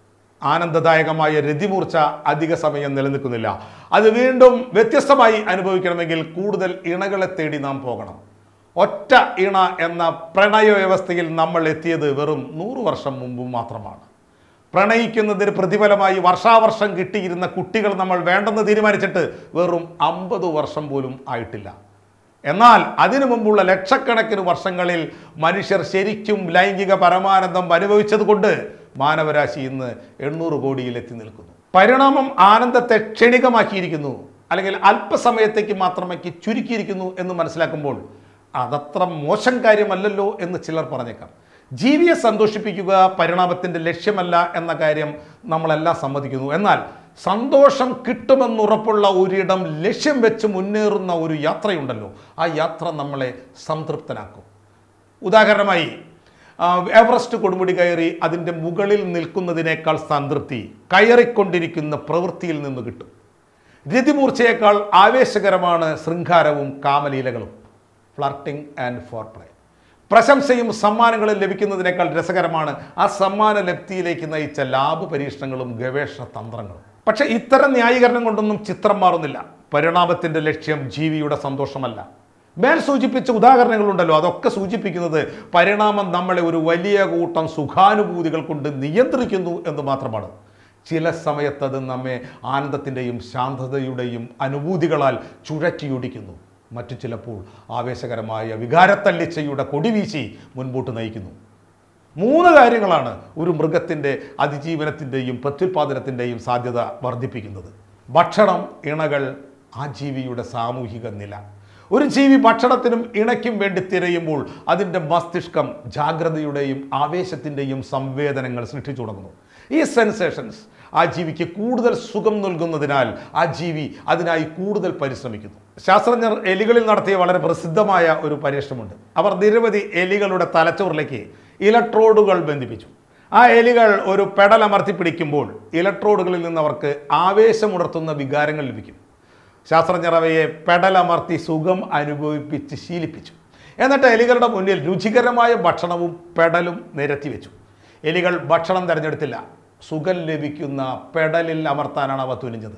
ആനന്ദദായകമായ രതിമൂർച്ച അധിക സമയം നിലനിൽക്കുന്നില്ല അത് വീണ്ടും വ്യത്യസ്തമായി അനുഭവിക്കണമെങ്കിൽ കൂടുതൽ ഇണകളെ തേടി നാം പോകണം ഒറ്റ ഇണ എന്ന പ്രണയ വ്യവസ്ഥയിൽ നമ്മൾ എത്തിയത് വെറും നൂറ് വർഷം മുമ്പ് മാത്രമാണ് പ്രണയിക്കുന്നതിന് പ്രതിഫലമായി വർഷാവർഷം കിട്ടിയിരുന്ന കുട്ടികൾ നമ്മൾ വേണ്ടെന്ന് തീരുമാനിച്ചിട്ട് വെറും അമ്പത് വർഷം പോലും ആയിട്ടില്ല എന്നാൽ അതിനു മുമ്പുള്ള ലക്ഷക്കണക്കിന് വർഷങ്ങളിൽ മനുഷ്യർ ശരിക്കും ലൈംഗിക പരമാനന്ദം അനുഭവിച്ചതുകൊണ്ട് മാനവരാശി ഇന്ന് എണ്ണൂറ് കോടിയിൽ എത്തി നിൽക്കുന്നു പരിണാമം ആനന്ദത്തെ ക്ഷണികമാക്കിയിരിക്കുന്നു അല്ലെങ്കിൽ അല്പസമയത്തേക്ക് മാത്രമേക്ക് ചുരുക്കിയിരിക്കുന്നു എന്ന് മനസ്സിലാക്കുമ്പോൾ അതത്ര മോശം കാര്യമല്ലല്ലോ എന്ന് ചിലർ പറഞ്ഞേക്കാം ജീവിയെ സന്തോഷിപ്പിക്കുക പരിണാമത്തിൻ്റെ ലക്ഷ്യമല്ല എന്ന കാര്യം നമ്മളെല്ലാം സമ്മതിക്കുന്നു എന്നാൽ സന്തോഷം കിട്ടുമെന്നുറപ്പുള്ള ഒരിടം ലക്ഷ്യം വെച്ച് മുന്നേറുന്ന ഒരു യാത്രയുണ്ടല്ലോ ആ യാത്ര നമ്മളെ സംതൃപ്തനാക്കും ഉദാഹരണമായി ആ, എവറസ്റ്റ് കൊടുമുടി കയറി അതിൻ്റെ മുകളിൽ നിൽക്കുന്നതിനേക്കാൾ സംതൃപ്തി കയറിക്കൊണ്ടിരിക്കുന്ന പ്രവൃത്തിയിൽ നിന്ന് കിട്ടും രതിമൂർച്ചയേക്കാൾ ആവേശകരമാണ് ശൃംഗാരവും കാമലീലകളും ഫ്ലർട്ടിംഗ് ആൻഡ് ഫോർ പ്ലേ പ്രശംസയും സമ്മാനങ്ങളും ലഭിക്കുന്നതിനേക്കാൾ രസകരമാണ് ആ സമ്മാന ലബ്ധിയിലേക്ക് നയിച്ച ലാഭ പരീക്ഷണങ്ങളും ഗവേഷണ തന്ത്രങ്ങളും പക്ഷേ ഇത്തരം ന്യായീകരണം കൊണ്ടൊന്നും ചിത്രം മാറുന്നില്ല പരിണാമത്തിൻ്റെ ലക്ഷ്യം ജീവിയുടെ സന്തോഷമല്ല മേൽ സൂചിപ്പിച്ച ഉദാഹരണങ്ങളുണ്ടല്ലോ അതൊക്കെ സൂചിപ്പിക്കുന്നത് പരിണാമം നമ്മളെ ഒരു വലിയ കൂട്ടം സുഖാനുഭൂതികൾ കൊണ്ട് നിയന്ത്രിക്കുന്നു എന്ന് മാത്രമാണ് ചില സമയത്ത് അത് നമ്മെ ആനന്ദത്തിൻ്റെയും ശാന്തതയുടെയും അനുഭൂതികളാൽ ചുഴറ്റിയൊടിക്കുന്നു മറ്റു ചിലപ്പോൾ ആവേശകരമായ വികാരത്തള്ളിച്ചയുടെ കൊടിവീശി മുൻപോട്ട് നയിക്കുന്നു മൂന്ന് കാര്യങ്ങളാണ് ഒരു മൃഗത്തിൻ്റെ അതിജീവനത്തിൻ്റെയും പ്രത്യുൽപാദനത്തിൻ്റെയും സാധ്യത വർദ്ധിപ്പിക്കുന്നത് ഭക്ഷണം ഇണകൾ ആ ജീവിയുടെ സാമൂഹിക നില ഒരു ജീവി ഭക്ഷണത്തിനും ഇണയ്ക്കും വേണ്ടി തിരയുമ്പോൾ അതിൻ്റെ മസ്തിഷ്കം ജാഗ്രതയുടെയും ആവേശത്തിൻ്റെയും സംവേദനങ്ങൾ സൃഷ്ടിച്ചു തുടങ്ങുന്നു ഈ സെൻസേഷൻസ് ആ ജീവിക്ക് കൂടുതൽ സുഖം നൽകുന്നതിനാൽ ആ ജീവി അതിനായി കൂടുതൽ പരിശ്രമിക്കുന്നു ശാസ്ത്രജ്ഞർ എലികളിൽ നടത്തിയ വളരെ പ്രസിദ്ധമായ ഒരു പരീക്ഷണമുണ്ട് അവർ നിരവധി എലികളുടെ തലച്ചോറിലേക്ക് ഇലക്ട്രോഡുകൾ ബന്ധിപ്പിച്ചു ആ എലികൾ ഒരു പെടൽ അമർത്തി പിടിക്കുമ്പോൾ ഇലക്ട്രോഡുകളിൽ നിന്ന് അവർക്ക് ആവേശമുണർത്തുന്ന വികാരങ്ങൾ ലഭിക്കും ശാസ്ത്രജ്ഞർ അവയെ പെടലമർത്തി സുഖം അനുഭവിപ്പിച്ച് ശീലിപ്പിച്ചു എന്നിട്ട് എലികളുടെ മുന്നിൽ രുചികരമായ ഭക്ഷണവും പെടലും നിരത്തി വെച്ചു എലികൾ ഭക്ഷണം തിരഞ്ഞെടുത്തില്ല സുഖം ലഭിക്കുന്ന പെടലിൽ അമർത്താനാണ് അവ തുനിഞ്ഞത്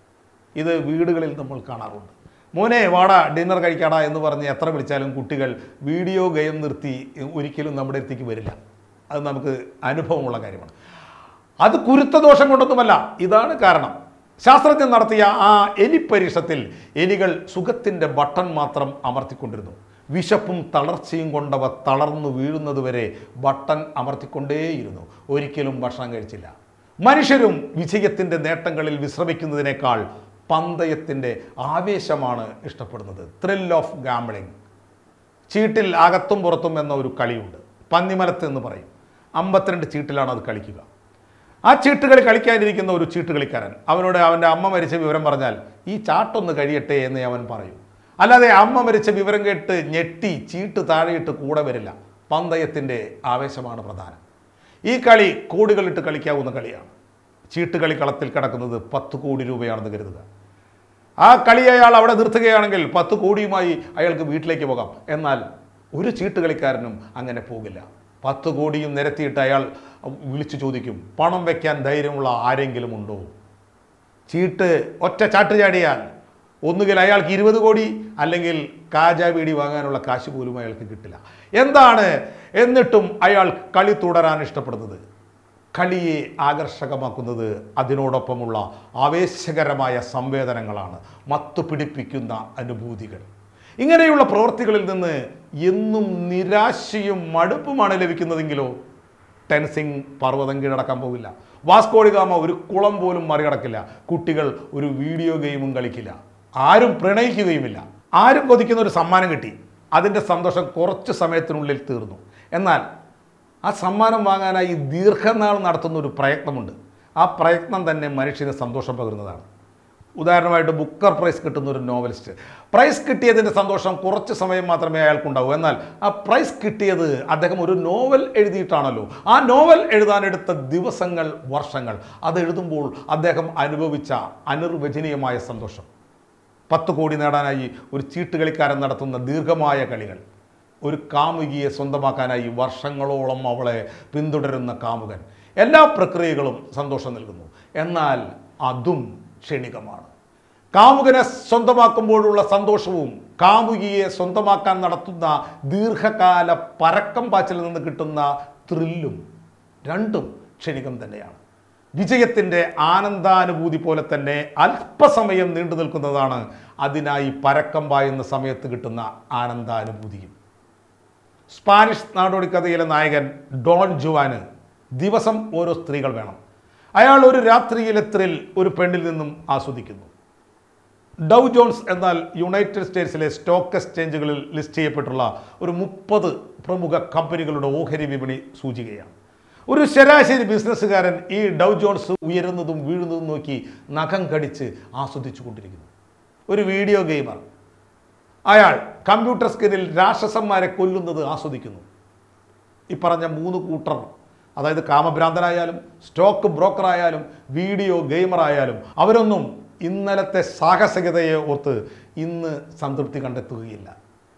ഇത് വീടുകളിൽ നമ്മൾ കാണാറുണ്ട് മോനെ വാടാ ഡിന്നർ കഴിക്കാടാ എന്ന് പറഞ്ഞ് എത്ര വിളിച്ചാലും കുട്ടികൾ വീഡിയോ ഗെയിം നിർത്തി ഒരിക്കലും നമ്മുടെ അടുത്തേക്ക് വരില്ല അത് നമുക്ക് അനുഭവമുള്ള കാര്യമാണ് അത് കുരുത്ത ദോഷം കൊണ്ടൊന്നുമല്ല ഇതാണ് കാരണം ശാസ്ത്രജ്ഞർ നടത്തിയ ആ എലി പരീക്ഷത്തിൽ എലികൾ സുഖത്തിൻ്റെ ബട്ടൺ മാത്രം അമർത്തിക്കൊണ്ടിരുന്നു വിശപ്പും തളർച്ചയും കൊണ്ടവ തളർന്നു വീഴുന്നതുവരെ ബട്ടൺ അമർത്തിക്കൊണ്ടേയിരുന്നു ഒരിക്കലും ഭക്ഷണം കഴിച്ചില്ല മനുഷ്യരും വിജയത്തിൻ്റെ നേട്ടങ്ങളിൽ വിശ്രമിക്കുന്നതിനേക്കാൾ പന്തയത്തിൻ്റെ ആവേശമാണ് ഇഷ്ടപ്പെടുന്നത് ത്രിൽ ഓഫ് ഗാംബ്ലിംഗ് ചീട്ടിൽ അകത്തും പുറത്തും എന്ന ഒരു കളിയുണ്ട് പന്നിമലത്ത് എന്ന് പറയും അമ്പത്തിരണ്ട് ചീട്ടിലാണ് അത് കളിക്കുക ആ ചീട്ടുകളി കളിക്കാനിരിക്കുന്ന ഒരു ചീട്ട് കളിക്കാരൻ അവനോട് അവൻ്റെ അമ്മ മരിച്ച വിവരം പറഞ്ഞാൽ ഈ ചാട്ടൊന്ന് കഴിയട്ടെ എന്ന് അവൻ പറയും അല്ലാതെ അമ്മ മരിച്ച വിവരം കേട്ട് ഞെട്ടി ചീട്ട് താഴെയിട്ട് കൂടെ വരില്ല പന്തയത്തിൻ്റെ ആവേശമാണ് പ്രധാനം ഈ കളി കോടികളിട്ട് കളിക്കാവുന്ന കളിയാണ് ചീട്ടുകളി കളത്തിൽ കിടക്കുന്നത് പത്ത് കോടി രൂപയാണെന്ന് കരുതുക ആ കളി അയാൾ അവിടെ നിർത്തുകയാണെങ്കിൽ പത്ത് കോടിയുമായി അയാൾക്ക് വീട്ടിലേക്ക് പോകാം എന്നാൽ ഒരു ചീട്ട് കളിക്കാരനും അങ്ങനെ പോകില്ല പത്ത് കോടിയും നിരത്തിയിട്ട് അയാൾ വിളിച്ചു ചോദിക്കും പണം വയ്ക്കാൻ ധൈര്യമുള്ള ആരെങ്കിലും ഉണ്ടോ ചീട്ട് ഒറ്റ ചാട്ട് ചാടിയാൽ ഒന്നുകിൽ അയാൾക്ക് ഇരുപത് കോടി അല്ലെങ്കിൽ കാജാ വീടി വാങ്ങാനുള്ള കാശ് പോലും അയാൾക്ക് കിട്ടില്ല എന്താണ് എന്നിട്ടും അയാൾ കളി തുടരാൻ ഇഷ്ടപ്പെടുന്നത് കളിയെ ആകർഷകമാക്കുന്നത് അതിനോടൊപ്പമുള്ള ആവേശകരമായ സംവേദനങ്ങളാണ് മത്തു പിടിപ്പിക്കുന്ന അനുഭൂതികൾ ഇങ്ങനെയുള്ള പ്രവൃത്തികളിൽ നിന്ന് എന്നും നിരാശയും മടുപ്പുമാണ് ലഭിക്കുന്നതെങ്കിലോ ടെൻസിങ് പർവ്വതം കീഴടക്കാൻ പോകില്ല വാസ്കോഡിഗാമ ഒരു കുളം പോലും മറികടക്കില്ല കുട്ടികൾ ഒരു വീഡിയോ ഗെയിമും കളിക്കില്ല ആരും പ്രണയിക്കുകയുമില്ല ആരും കൊതിക്കുന്ന ഒരു സമ്മാനം കിട്ടി അതിൻ്റെ സന്തോഷം കുറച്ച് സമയത്തിനുള്ളിൽ തീർന്നു എന്നാൽ ആ സമ്മാനം വാങ്ങാനായി ദീർഘനാൾ നടത്തുന്ന ഒരു പ്രയത്നമുണ്ട് ആ പ്രയത്നം തന്നെ മനുഷ്യന് സന്തോഷം പകരുന്നതാണ് ഉദാഹരണമായിട്ട് ബുക്കർ പ്രൈസ് കിട്ടുന്ന ഒരു നോവലിസ്റ്റ് പ്രൈസ് കിട്ടിയതിൻ്റെ സന്തോഷം കുറച്ച് സമയം മാത്രമേ അയാൾക്കുണ്ടാവൂ എന്നാൽ ആ പ്രൈസ് കിട്ടിയത് അദ്ദേഹം ഒരു നോവൽ എഴുതിയിട്ടാണല്ലോ ആ നോവൽ എഴുതാനെടുത്ത ദിവസങ്ങൾ വർഷങ്ങൾ അത് എഴുതുമ്പോൾ അദ്ദേഹം അനുഭവിച്ച അനിർവചനീയമായ സന്തോഷം പത്ത് കോടി നേടാനായി ഒരു ചീട്ടുകളിക്കാരൻ നടത്തുന്ന ദീർഘമായ കളികൾ ഒരു കാമുകിയെ സ്വന്തമാക്കാനായി വർഷങ്ങളോളം അവളെ പിന്തുടരുന്ന കാമുകൻ എല്ലാ പ്രക്രിയകളും സന്തോഷം നൽകുന്നു എന്നാൽ അതും ക്ഷണികമാണ് കാമുകനെ സ്വന്തമാക്കുമ്പോഴുള്ള സന്തോഷവും കാമുകിയെ സ്വന്തമാക്കാൻ നടത്തുന്ന ദീർഘകാല പരക്കം പാച്ചിൽ നിന്ന് കിട്ടുന്ന ത്രില്ലും രണ്ടും ക്ഷണികം തന്നെയാണ് വിജയത്തിൻ്റെ ആനന്ദാനുഭൂതി പോലെ തന്നെ അല്പസമയം നീണ്ടു നിൽക്കുന്നതാണ് അതിനായി പരക്കം പായുന്ന സമയത്ത് കിട്ടുന്ന ആനന്ദാനുഭൂതിയും സ്പാനിഷ് നാടോടിക്കഥയിലെ നായകൻ ഡോൺ ജുവാന് ദിവസം ഓരോ സ്ത്രീകൾ വേണം അയാൾ ഒരു രാത്രിയിലെ ത്രിൽ ഒരു പെണ്ണിൽ നിന്നും ആസ്വദിക്കുന്നു ഡൗ ജോൺസ് എന്നാൽ യുണൈറ്റഡ് സ്റ്റേറ്റ്സിലെ സ്റ്റോക്ക് എക്സ്ചേഞ്ചുകളിൽ ലിസ്റ്റ് ചെയ്യപ്പെട്ടുള്ള ഒരു മുപ്പത് പ്രമുഖ കമ്പനികളുടെ ഓഹരി വിപണി സൂചികയാണ് ഒരു ശരാശരി ബിസിനസ്സുകാരൻ ഈ ഡൗ ജോൺസ് ഉയരുന്നതും വീഴുന്നതും നോക്കി നഖം കടിച്ച് ആസ്വദിച്ചു കൊണ്ടിരിക്കുന്നു ഒരു വീഡിയോ ഗെയിമർ അയാൾ കമ്പ്യൂട്ടർ സ്ക്രീനിൽ രാക്ഷസന്മാരെ കൊല്ലുന്നത് ആസ്വദിക്കുന്നു ഈ പറഞ്ഞ മൂന്ന് കൂട്ടർ അതായത് കാമഭ്രാന്തനായാലും സ്റ്റോക്ക് ബ്രോക്കറായാലും വീഡിയോ ഗെയിമറായാലും അവരൊന്നും ഇന്നലത്തെ സാഹസികതയെ ഓർത്ത് ഇന്ന് സംതൃപ്തി കണ്ടെത്തുകയില്ല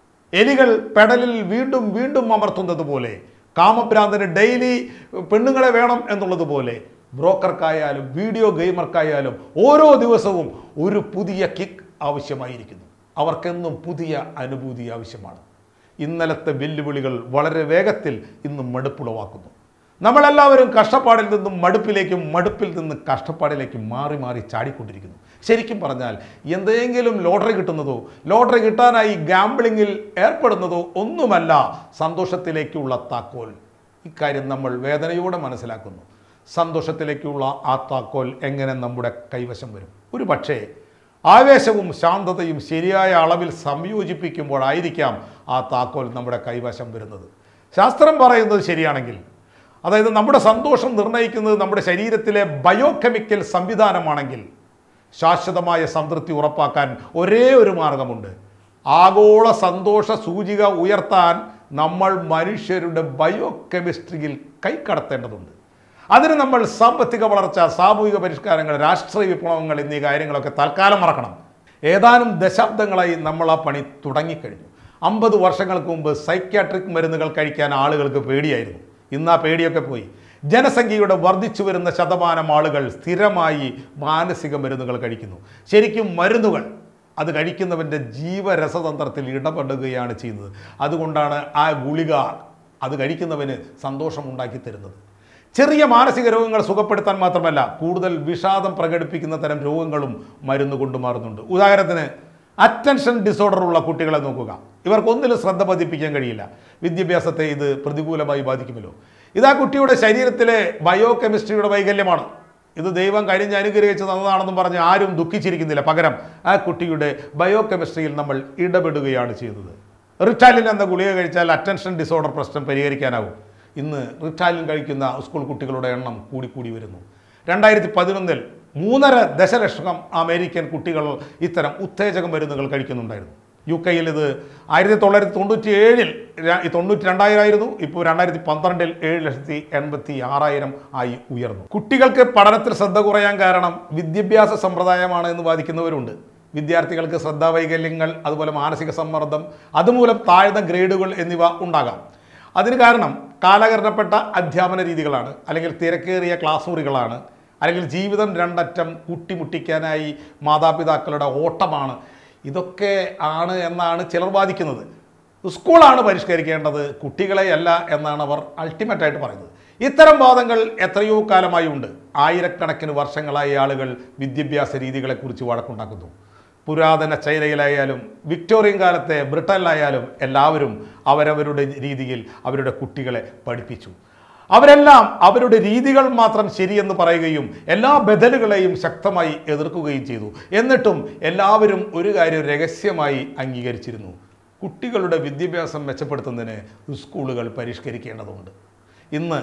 എലികൾ പെടലിൽ വീണ്ടും വീണ്ടും അമർത്തുന്നത് പോലെ കാമഭ്രാന്തന് ഡെയിലി പെണ്ണുങ്ങളെ വേണം എന്നുള്ളതുപോലെ ബ്രോക്കർക്കായാലും വീഡിയോ ഗെയിമർക്കായാലും ഓരോ ദിവസവും ഒരു പുതിയ കിക്ക് ആവശ്യമായിരിക്കുന്നു അവർക്കെന്നും പുതിയ അനുഭൂതി ആവശ്യമാണ് ഇന്നലത്തെ വെല്ലുവിളികൾ വളരെ വേഗത്തിൽ ഇന്ന് മടുപ്പുളവാക്കുന്നു നമ്മളെല്ലാവരും കഷ്ടപ്പാടിൽ നിന്നും മടുപ്പിലേക്കും മടുപ്പിൽ നിന്ന് കഷ്ടപ്പാടിലേക്കും മാറി മാറി ചാടിക്കൊണ്ടിരിക്കുന്നു ശരിക്കും പറഞ്ഞാൽ എന്തെങ്കിലും ലോട്ടറി കിട്ടുന്നതോ ലോട്ടറി കിട്ടാനായി ഗാംബ്ലിങ്ങിൽ ഏർപ്പെടുന്നതോ ഒന്നുമല്ല സന്തോഷത്തിലേക്കുള്ള താക്കോൽ ഇക്കാര്യം നമ്മൾ വേദനയോടെ മനസ്സിലാക്കുന്നു സന്തോഷത്തിലേക്കുള്ള ആ താക്കോൽ എങ്ങനെ നമ്മുടെ കൈവശം വരും ഒരു പക്ഷേ ആവേശവും ശാന്തതയും ശരിയായ അളവിൽ സംയോജിപ്പിക്കുമ്പോഴായിരിക്കാം ആ താക്കോൽ നമ്മുടെ കൈവശം വരുന്നത് ശാസ്ത്രം പറയുന്നത് ശരിയാണെങ്കിൽ അതായത് നമ്മുടെ സന്തോഷം നിർണ്ണയിക്കുന്നത് നമ്മുടെ ശരീരത്തിലെ ബയോകെമിക്കൽ സംവിധാനമാണെങ്കിൽ ശാശ്വതമായ സംതൃപ്തി ഉറപ്പാക്കാൻ ഒരേ ഒരു മാർഗമുണ്ട് ആഗോള സന്തോഷ സൂചിക ഉയർത്താൻ നമ്മൾ മനുഷ്യരുടെ ബയോകെമിസ്ട്രിയിൽ കൈക്കടത്തേണ്ടതുണ്ട് അതിന് നമ്മൾ സാമ്പത്തിക വളർച്ച സാമൂഹിക പരിഷ്കാരങ്ങൾ രാഷ്ട്രീയ വിപ്ലവങ്ങൾ എന്നീ കാര്യങ്ങളൊക്കെ തൽക്കാലം മറക്കണം ഏതാനും ദശാബ്ദങ്ങളായി നമ്മൾ ആ പണി തുടങ്ങിക്കഴിഞ്ഞു അമ്പത് വർഷങ്ങൾക്ക് മുമ്പ് സൈക്യാട്രിക് മരുന്നുകൾ കഴിക്കാൻ ആളുകൾക്ക് പേടിയായിരുന്നു ഇന്ന് ആ പേടിയൊക്കെ പോയി ജനസംഖ്യയുടെ വർദ്ധിച്ചു വരുന്ന ശതമാനം ആളുകൾ സ്ഥിരമായി മാനസിക മരുന്നുകൾ കഴിക്കുന്നു ശരിക്കും മരുന്നുകൾ അത് കഴിക്കുന്നവൻ്റെ ജീവരസതന്ത്രത്തിൽ ഇടപെടുകയാണ് ചെയ്യുന്നത് അതുകൊണ്ടാണ് ആ ഗുളിക അത് കഴിക്കുന്നവന് സന്തോഷമുണ്ടാക്കി തരുന്നത് ചെറിയ മാനസിക രോഗങ്ങൾ സുഖപ്പെടുത്താൻ മാത്രമല്ല കൂടുതൽ വിഷാദം പ്രകടിപ്പിക്കുന്ന തരം രോഗങ്ങളും മരുന്ന് കൊണ്ട് മാറുന്നുണ്ട് ഉദാഹരണത്തിന് അറ്റൻഷൻ ഡിസോർഡർ ഉള്ള കുട്ടികളെ നോക്കുക ഇവർക്കൊന്നിലും ശ്രദ്ധ പതിപ്പിക്കാൻ കഴിയില്ല വിദ്യാഭ്യാസത്തെ ഇത് പ്രതികൂലമായി ബാധിക്കുമല്ലോ ഇത് ആ കുട്ടിയുടെ ശരീരത്തിലെ ബയോ കെമിസ്ട്രിയുടെ വൈകല്യമാണ് ഇത് ദൈവം കഴിഞ്ഞ് അനുഗ്രഹിച്ച് തന്നതാണെന്നും പറഞ്ഞ് ആരും ദുഃഖിച്ചിരിക്കുന്നില്ല പകരം ആ കുട്ടിയുടെ ബയോ കെമിസ്ട്രിയിൽ നമ്മൾ ഇടപെടുകയാണ് ചെയ്യുന്നത് റിറ്റാലിൻ എന്ന ഗുളിക കഴിച്ചാൽ അറ്റൻഷൻ ഡിസോർഡർ പ്രശ്നം പരിഹരിക്കാനാവും ഇന്ന് റിറ്റാലിൻ കഴിക്കുന്ന സ്കൂൾ കുട്ടികളുടെ എണ്ണം കൂടിക്കൂടി വരുന്നു രണ്ടായിരത്തി പതിനൊന്നിൽ മൂന്നര ദശലക്ഷം അമേരിക്കൻ കുട്ടികൾ ഇത്തരം ഉത്തേജക മരുന്നുകൾ കഴിക്കുന്നുണ്ടായിരുന്നു യു കെയിൽ ഇത് ആയിരത്തി തൊള്ളായിരത്തി തൊണ്ണൂറ്റി ഏഴിൽ തൊണ്ണൂറ്റി രണ്ടായിരമായിരുന്നു ഇപ്പോൾ രണ്ടായിരത്തി പന്ത്രണ്ടിൽ ഏഴ് ലക്ഷത്തി എൺപത്തി ആറായിരം ആയി ഉയർന്നു കുട്ടികൾക്ക് പഠനത്തിൽ ശ്രദ്ധ കുറയാൻ കാരണം വിദ്യാഭ്യാസ സമ്പ്രദായമാണ് എന്ന് വാദിക്കുന്നവരുണ്ട് വിദ്യാർത്ഥികൾക്ക് ശ്രദ്ധാവൈകല്യങ്ങൾ അതുപോലെ മാനസിക സമ്മർദ്ദം അതുമൂലം താഴ്ന്ന ഗ്രേഡുകൾ എന്നിവ ഉണ്ടാകാം അതിന് കാരണം കാലഹരണപ്പെട്ട അധ്യാപന രീതികളാണ് അല്ലെങ്കിൽ തിരക്കേറിയ ക്ലാസ് മുറികളാണ് അല്ലെങ്കിൽ ജീവിതം രണ്ടറ്റം കൂട്ടിമുട്ടിക്കാനായി മാതാപിതാക്കളുടെ ഓട്ടമാണ് ഇതൊക്കെ ആണ് എന്നാണ് ചിലർ വാദിക്കുന്നത് സ്കൂളാണ് പരിഷ്കരിക്കേണ്ടത് കുട്ടികളെയല്ല എന്നാണ് അവർ അൾട്ടിമേറ്റായിട്ട് പറയുന്നത് ഇത്തരം വാദങ്ങൾ എത്രയോ കാലമായി ഉണ്ട് ആയിരക്കണക്കിന് വർഷങ്ങളായി ആളുകൾ വിദ്യാഭ്യാസ രീതികളെക്കുറിച്ച് വഴക്കുണ്ടാക്കുന്നു പുരാതന ചൈനയിലായാലും വിക്ടോറിയൻ കാലത്തെ ബ്രിട്ടനിലായാലും എല്ലാവരും അവരവരുടെ രീതിയിൽ അവരുടെ കുട്ടികളെ പഠിപ്പിച്ചു അവരെല്ലാം അവരുടെ രീതികൾ മാത്രം ശരിയെന്ന് പറയുകയും എല്ലാ ബദലുകളെയും ശക്തമായി എതിർക്കുകയും ചെയ്തു എന്നിട്ടും എല്ലാവരും ഒരു കാര്യം രഹസ്യമായി അംഗീകരിച്ചിരുന്നു കുട്ടികളുടെ വിദ്യാഭ്യാസം മെച്ചപ്പെടുത്തുന്നതിന് സ്കൂളുകൾ പരിഷ്കരിക്കേണ്ടതുണ്ട് ഇന്ന്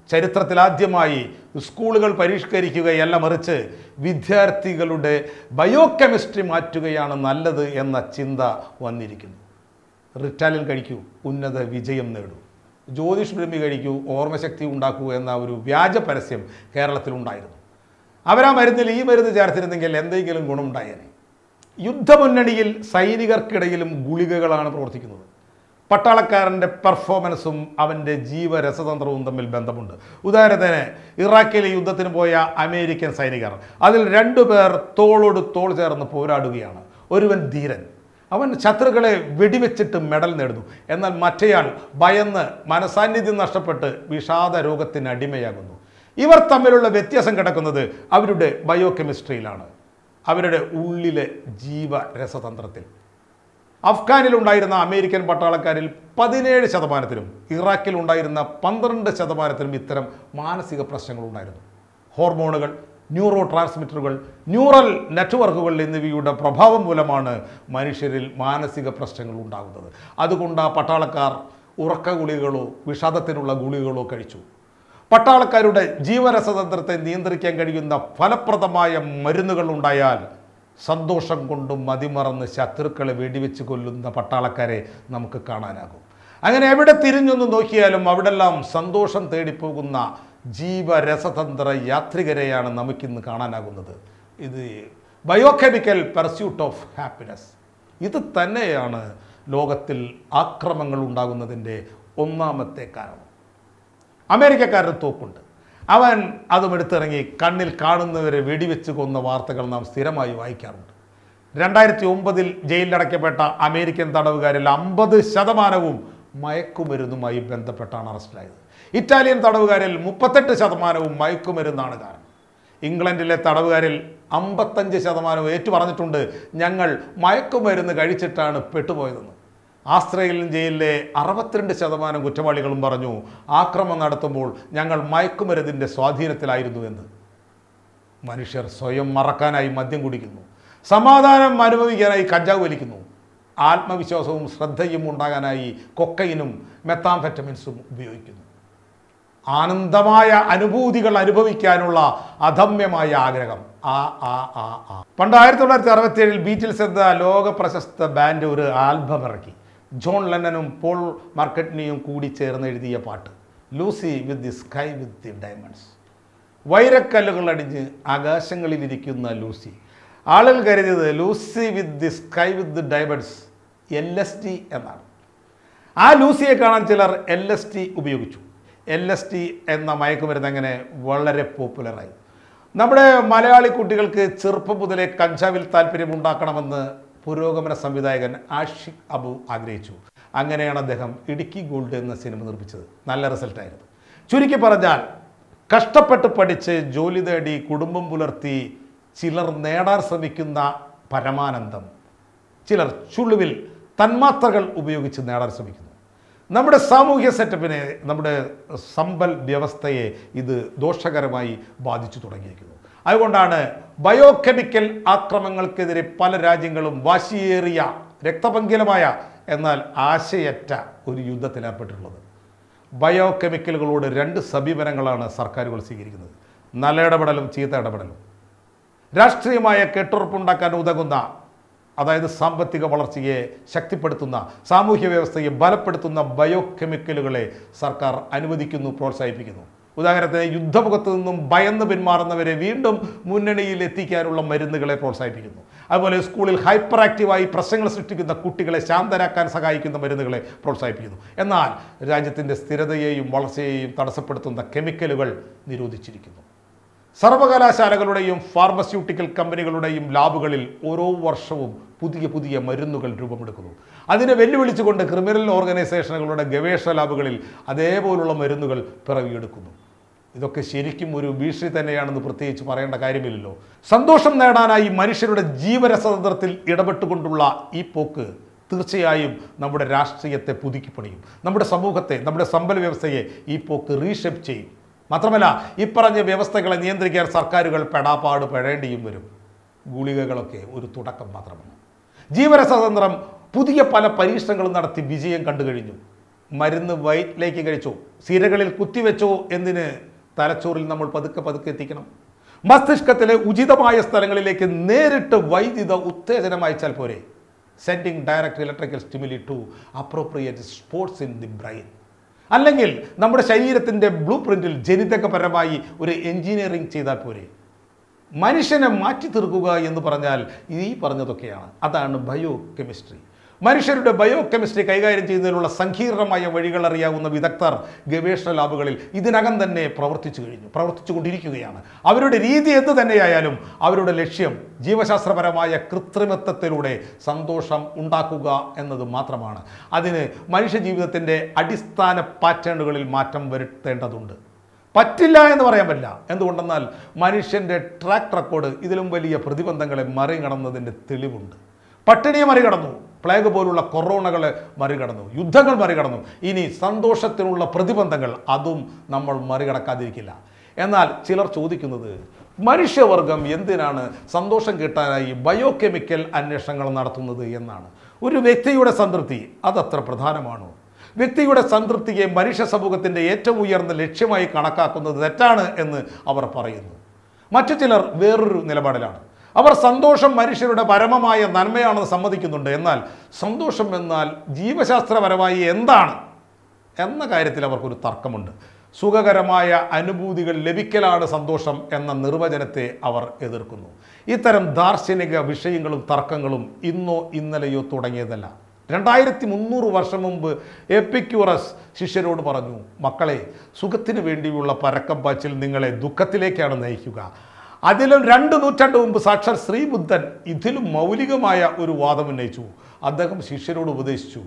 ചരിത്രത്തിൽ ആദ്യമായി സ്കൂളുകൾ പരിഷ്കരിക്കുകയല്ല മറിച്ച് വിദ്യാർത്ഥികളുടെ ബയോകെമിസ്ട്രി മാറ്റുകയാണ് നല്ലത് എന്ന ചിന്ത വന്നിരിക്കുന്നു റിറ്റാലിൻ കഴിക്കൂ ഉന്നത വിജയം നേടൂ ജ്യോതിഷ് ബ്രഹ്മി കഴിക്കൂ ഓർമ്മശക്തി ഉണ്ടാക്കൂ എന്ന ഒരു വ്യാജ പരസ്യം കേരളത്തിലുണ്ടായിരുന്നു അവരാ മരുന്നിൽ ഈ മരുന്ന് ചേർത്തിരുന്നെങ്കിൽ എന്തെങ്കിലും ഗുണമുണ്ടായേനെ യുദ്ധമുന്നണിയിൽ സൈനികർക്കിടയിലും ഗുളികകളാണ് പ്രവർത്തിക്കുന്നത് പട്ടാളക്കാരൻ്റെ പെർഫോമൻസും അവൻ്റെ ജീവരസതന്ത്രവും തമ്മിൽ ബന്ധമുണ്ട് ഉദാഹരണത്തിന് ഇറാഖിലെ യുദ്ധത്തിന് പോയ അമേരിക്കൻ സൈനികർ അതിൽ രണ്ടുപേർ തോളോട് തോൾ ചേർന്ന് പോരാടുകയാണ് ഒരുവൻ ധീരൻ അവൻ ശത്രുക്കളെ വെടിവെച്ചിട്ട് മെഡൽ നേടുന്നു എന്നാൽ മറ്റേയാൾ ഭയന്ന് മനസാന്നിധ്യം നഷ്ടപ്പെട്ട് വിഷാദ രോഗത്തിന് അടിമയാകുന്നു ഇവർ തമ്മിലുള്ള വ്യത്യാസം കിടക്കുന്നത് അവരുടെ ബയോകെമിസ്ട്രിയിലാണ് അവരുടെ ഉള്ളിലെ ജീവരസതന്ത്രത്തിൽ അഫ്ഗാനിലുണ്ടായിരുന്ന അമേരിക്കൻ പട്ടാളക്കാരിൽ പതിനേഴ് ശതമാനത്തിലും ഇറാഖിൽ ഉണ്ടായിരുന്ന പന്ത്രണ്ട് ശതമാനത്തിലും ഇത്തരം മാനസിക പ്രശ്നങ്ങളുണ്ടായിരുന്നു ഹോർമോണുകൾ ന്യൂറോ ട്രാൻസ്മിറ്ററുകൾ ന്യൂറൽ നെറ്റ്വർക്കുകൾ എന്നിവയുടെ പ്രഭാവം മൂലമാണ് മനുഷ്യരിൽ മാനസിക പ്രശ്നങ്ങൾ ഉണ്ടാകുന്നത് അതുകൊണ്ട് ആ പട്ടാളക്കാർ ഉറക്ക ഗുളികകളോ വിഷാദത്തിനുള്ള ഗുളികകളോ കഴിച്ചു പട്ടാളക്കാരുടെ ജീവരസതന്ത്രത്തെ നിയന്ത്രിക്കാൻ കഴിയുന്ന ഫലപ്രദമായ മരുന്നുകൾ ഉണ്ടായാൽ സന്തോഷം കൊണ്ടും മതിമറന്ന് ശത്രുക്കളെ വെടിവെച്ച് കൊല്ലുന്ന പട്ടാളക്കാരെ നമുക്ക് കാണാനാകും അങ്ങനെ എവിടെ തിരിഞ്ഞൊന്ന് നോക്കിയാലും അവിടെല്ലാം സന്തോഷം തേടിപ്പോകുന്ന ജീവരസതന്ത്ര യാത്രികരെയാണ് നമുക്കിന്ന് കാണാനാകുന്നത് ഇത് ബയോകെമിക്കൽ പെർസ്യൂട്ട് ഓഫ് ഹാപ്പിനെസ് ഇത് തന്നെയാണ് ലോകത്തിൽ ആക്രമങ്ങൾ ഉണ്ടാകുന്നതിൻ്റെ ഒന്നാമത്തെ കാരണം അമേരിക്കക്കാരന് തോക്കുണ്ട് അവൻ അതും എടുത്തിറങ്ങി കണ്ണിൽ കാണുന്നവരെ വെടിവെച്ച് കൊന്ന വാർത്തകൾ നാം സ്ഥിരമായി വായിക്കാറുണ്ട് രണ്ടായിരത്തി ഒമ്പതിൽ ജയിലിലടയ്ക്കപ്പെട്ട അമേരിക്കൻ തടവുകാരിൽ അമ്പത് ശതമാനവും മയക്കുമരുന്നുമായി ബന്ധപ്പെട്ടാണ് അറസ്റ്റിലായത് ഇറ്റാലിയൻ തടവുകാരിൽ മുപ്പത്തെട്ട് ശതമാനവും മയക്കുമരുന്നാണ് കാരണം ഇംഗ്ലണ്ടിലെ തടവുകാരിൽ അമ്പത്തഞ്ച് ശതമാനവും ഏറ്റു പറഞ്ഞിട്ടുണ്ട് ഞങ്ങൾ മയക്കുമരുന്ന് കഴിച്ചിട്ടാണ് പെട്ടുപോയതെന്ന് ആസ്ട്രേലിയൻ ജയിലിലെ അറുപത്തിരണ്ട് ശതമാനം കുറ്റവാളികളും പറഞ്ഞു ആക്രമണം നടത്തുമ്പോൾ ഞങ്ങൾ മയക്കുമരുന്നിൻ്റെ സ്വാധീനത്തിലായിരുന്നു എന്ന് മനുഷ്യർ സ്വയം മറക്കാനായി മദ്യം കുടിക്കുന്നു സമാധാനം അനുഭവിക്കാനായി കഞ്ചാവ് വലിക്കുന്നു ആത്മവിശ്വാസവും ശ്രദ്ധയും ഉണ്ടാകാനായി കൊക്കയിനും മെത്താംഫെറ്റമിൻസും ഉപയോഗിക്കുന്നു ആനന്ദമായ അനുഭൂതികൾ അനുഭവിക്കാനുള്ള അധമ്യമായ ആഗ്രഹം ആ ആ ആ ആ പണ്ട് ആയിരത്തി തൊള്ളായിരത്തി അറുപത്തി ഏഴിൽ ബീറ്റിൽസ് എന്ന ലോക പ്രശസ്ത ബാൻഡ് ഒരു ആൽബം ഇറക്കി ജോൺ ലെന്നനും പോൾ മാർക്കറ്റ്നിയും കൂടി ചേർന്ന് എഴുതിയ പാട്ട് Lucy with the sky with the diamonds വൈരക്കല്ലുകൾ അടിഞ്ഞ് ആകാശങ്ങളിലിരിക്കുന്ന ലൂസി ആളുകൾ കരുതിയത് Lucy with the sky with the diamonds L S T എന്നാണ് ആ ലൂസിയെ കാണാൻ ചിലർ എൽ എസ് ടി ഉപയോഗിച്ചു എൽ എസ് ടി എന്ന മയക്കുമരുന്ന് അങ്ങനെ വളരെ പോപ്പുലറായി നമ്മുടെ മലയാളി കുട്ടികൾക്ക് ചെറുപ്പം മുതലേ കഞ്ചാവിൽ താല്പര്യമുണ്ടാക്കണമെന്ന് പുരോഗമന സംവിധായകൻ ആഷിഖ് അബു ആഗ്രഹിച്ചു അങ്ങനെയാണ് അദ്ദേഹം ഇടുക്കി ഗോൾഡ് എന്ന സിനിമ നിർമ്മിച്ചത് നല്ല റിസൾട്ടായിരുന്നു ചുരുക്കി പറഞ്ഞാൽ കഷ്ടപ്പെട്ട് പഠിച്ച് ജോലി നേടി കുടുംബം പുലർത്തി ചിലർ നേടാൻ ശ്രമിക്കുന്ന പരമാനന്ദം ചിലർ ചുളുവിൽ തന്മാത്രകൾ ഉപയോഗിച്ച് നേടാൻ ശ്രമിക്കുന്നു നമ്മുടെ സാമൂഹ്യ സെറ്റപ്പിനെ നമ്മുടെ സമ്പൽ വ്യവസ്ഥയെ ഇത് ദോഷകരമായി ബാധിച്ചു തുടങ്ങിയിരിക്കുന്നു അതുകൊണ്ടാണ് ബയോകെമിക്കൽ ആക്രമങ്ങൾക്കെതിരെ പല രാജ്യങ്ങളും വാശിയേറിയ രക്തപങ്കിലമായ എന്നാൽ ആശയറ്റ ഒരു യുദ്ധത്തിൽ ഏർപ്പെട്ടിട്ടുള്ളത് ബയോകെമിക്കലുകളോട് രണ്ട് സമീപനങ്ങളാണ് സർക്കാരുകൾ സ്വീകരിക്കുന്നത് നല്ല ഇടപെടലും ചീത്ത ഇടപെടലും രാഷ്ട്രീയമായ കെട്ടുറപ്പുണ്ടാക്കാൻ ഉതകുന്ന അതായത് സാമ്പത്തിക വളർച്ചയെ ശക്തിപ്പെടുത്തുന്ന സാമൂഹ്യ വ്യവസ്ഥയെ ബലപ്പെടുത്തുന്ന ബയോകെമിക്കലുകളെ സർക്കാർ അനുവദിക്കുന്നു പ്രോത്സാഹിപ്പിക്കുന്നു ഉദാഹരണത്തിന് യുദ്ധമുഖത്ത് നിന്നും ഭയന്ന് പിന്മാറുന്നവരെ വീണ്ടും മുന്നണിയിൽ എത്തിക്കാനുള്ള മരുന്നുകളെ പ്രോത്സാഹിപ്പിക്കുന്നു അതുപോലെ സ്കൂളിൽ ഹൈപ്പർ ആക്റ്റീവായി പ്രശ്നങ്ങൾ സൃഷ്ടിക്കുന്ന കുട്ടികളെ ശാന്തരാക്കാൻ സഹായിക്കുന്ന മരുന്നുകളെ പ്രോത്സാഹിപ്പിക്കുന്നു എന്നാൽ രാജ്യത്തിൻ്റെ സ്ഥിരതയെയും വളർച്ചയെയും തടസ്സപ്പെടുത്തുന്ന കെമിക്കലുകൾ നിരോധിച്ചിരിക്കുന്നു സർവകലാശാലകളുടെയും ഫാർമസ്യൂട്ടിക്കൽ കമ്പനികളുടെയും ലാബുകളിൽ ഓരോ വർഷവും പുതിയ പുതിയ മരുന്നുകൾ രൂപമെടുക്കുന്നു അതിനെ വെല്ലുവിളിച്ചുകൊണ്ട് ക്രിമിനൽ ഓർഗനൈസേഷനുകളുടെ ഗവേഷണ ലാബുകളിൽ അതേപോലുള്ള മരുന്നുകൾ പിറവിയെടുക്കുന്നു ഇതൊക്കെ ശരിക്കും ഒരു ഭീഷണി തന്നെയാണെന്ന് പ്രത്യേകിച്ച് പറയേണ്ട കാര്യമില്ലല്ലോ സന്തോഷം നേടാനായി മനുഷ്യരുടെ ജീവരസതന്ത്രത്തിൽ ഇടപെട്ടുകൊണ്ടുള്ള ഈ പോക്ക് തീർച്ചയായും നമ്മുടെ രാഷ്ട്രീയത്തെ പുതുക്കിപ്പണിയും നമ്മുടെ സമൂഹത്തെ നമ്മുടെ സമ്പൽ വ്യവസ്ഥയെ ഈ പോക്ക് റീഷെപ്പ് ചെയ്യും മാത്രമല്ല ഇപ്പറഞ്ഞ വ്യവസ്ഥകളെ നിയന്ത്രിക്കാൻ സർക്കാരുകൾ പെടാപ്പാട് പെടേണ്ടിയും വരും ഗുളികകളൊക്കെ ഒരു തുടക്കം മാത്രമാണ് ജീവരസ്വതന്ത്രം പുതിയ പല പരീക്ഷണങ്ങളും നടത്തി വിജയം കണ്ടു കഴിഞ്ഞു മരുന്ന് വയറ്റിലേക്ക് കഴിച്ചോ സിരകളിൽ കുത്തിവെച്ചോ എന്തിന് തലച്ചോറിൽ നമ്മൾ പതുക്കെ പതുക്കെ എത്തിക്കണം മസ്തിഷ്കത്തിലെ ഉചിതമായ സ്ഥലങ്ങളിലേക്ക് നേരിട്ട് വൈദ്യുത ഉത്തേജനം അയച്ചാൽ പോരെ sending direct electrical stimuli to appropriate sports in the brain അല്ലെങ്കിൽ നമ്മുടെ ശരീരത്തിൻ്റെ ബ്ലൂ പ്രിൻറ്റിൽ ജനിതകപരമായി ഒരു എഞ്ചിനീയറിംഗ് ചെയ്താൽ പോരെ മനുഷ്യനെ മാറ്റി തീർക്കുക എന്ന് പറഞ്ഞാൽ ഈ പറഞ്ഞതൊക്കെയാണ് അതാണ് ബയോ കെമിസ്ട്രി മനുഷ്യരുടെ ബയോ കെമിസ്ട്രി കൈകാര്യം ചെയ്യുന്നതിനുള്ള സങ്കീർണമായ വഴികൾ അറിയാവുന്ന വിദഗ്ധർ ഗവേഷണ ലാബുകളിൽ ഇതിനകം തന്നെ പ്രവർത്തിച്ചു കഴിഞ്ഞു പ്രവർത്തിച്ചു കൊണ്ടിരിക്കുകയാണ് അവരുടെ രീതി എന്ത് തന്നെയായാലും അവരുടെ ലക്ഷ്യം ജീവശാസ്ത്രപരമായ കൃത്രിമത്വത്തിലൂടെ സന്തോഷം ഉണ്ടാക്കുക എന്നത് മാത്രമാണ് അതിന് മനുഷ്യജീവിതത്തിൻ്റെ അടിസ്ഥാന പാറ്റേണുകളിൽ മാറ്റം വരുത്തേണ്ടതുണ്ട് പറ്റില്ല എന്ന് പറയാൻ പറ്റില്ല എന്തുകൊണ്ടെന്നാൽ മനുഷ്യൻ്റെ ട്രാക്ക് റെക്കോർഡ് ഇതിലും വലിയ പ്രതിബന്ധങ്ങളെ മറികടന്നതിൻ്റെ തെളിവുണ്ട് പട്ടിണിയെ മറികടന്നു പ്ലേഗ് പോലുള്ള കൊറോണകളെ മറികടന്നു യുദ്ധങ്ങൾ മറികടന്നു ഇനി സന്തോഷത്തിനുള്ള പ്രതിബന്ധങ്ങൾ അതും നമ്മൾ മറികടക്കാതിരിക്കില്ല എന്നാൽ ചിലർ ചോദിക്കുന്നത് മനുഷ്യവർഗം എന്തിനാണ് സന്തോഷം കിട്ടാനായി ബയോകെമിക്കൽ അന്വേഷണങ്ങൾ നടത്തുന്നത് എന്നാണ് ഒരു വ്യക്തിയുടെ സംതൃപ്തി അതത്ര പ്രധാനമാണോ വ്യക്തിയുടെ സംതൃപ്തിയെ മനുഷ്യ സമൂഹത്തിൻ്റെ ഏറ്റവും ഉയർന്ന ലക്ഷ്യമായി കണക്കാക്കുന്നത് തെറ്റാണ് എന്ന് അവർ പറയുന്നു മറ്റു ചിലർ വേറൊരു നിലപാടിലാണ് അവർ സന്തോഷം മനുഷ്യരുടെ പരമമായ നന്മയാണെന്ന് സമ്മതിക്കുന്നുണ്ട് എന്നാൽ സന്തോഷം എന്നാൽ ജീവശാസ്ത്രപരമായി എന്താണ് എന്ന കാര്യത്തിൽ അവർക്കൊരു തർക്കമുണ്ട് സുഖകരമായ അനുഭൂതികൾ ലഭിക്കലാണ് സന്തോഷം എന്ന നിർവചനത്തെ അവർ എതിർക്കുന്നു ഇത്തരം ദാർശനിക വിഷയങ്ങളും തർക്കങ്ങളും ഇന്നോ ഇന്നലെയോ തുടങ്ങിയതല്ല രണ്ടായിരത്തി മുന്നൂറ് വർഷം മുമ്പ് എപ്പിക്യൂറസ് ശിഷ്യരോട് പറഞ്ഞു മക്കളെ സുഖത്തിന് വേണ്ടിയുള്ള പരക്കം പാച്ചിൽ നിങ്ങളെ ദുഃഖത്തിലേക്കാണ് നയിക്കുക അതിലും രണ്ട് നൂറ്റാണ്ട് മുമ്പ് സാക്ഷാൽ ശ്രീബുദ്ധൻ ഇതിലും മൗലികമായ ഒരു വാദം ഉന്നയിച്ചു അദ്ദേഹം ശിഷ്യരോട് ഉപദേശിച്ചു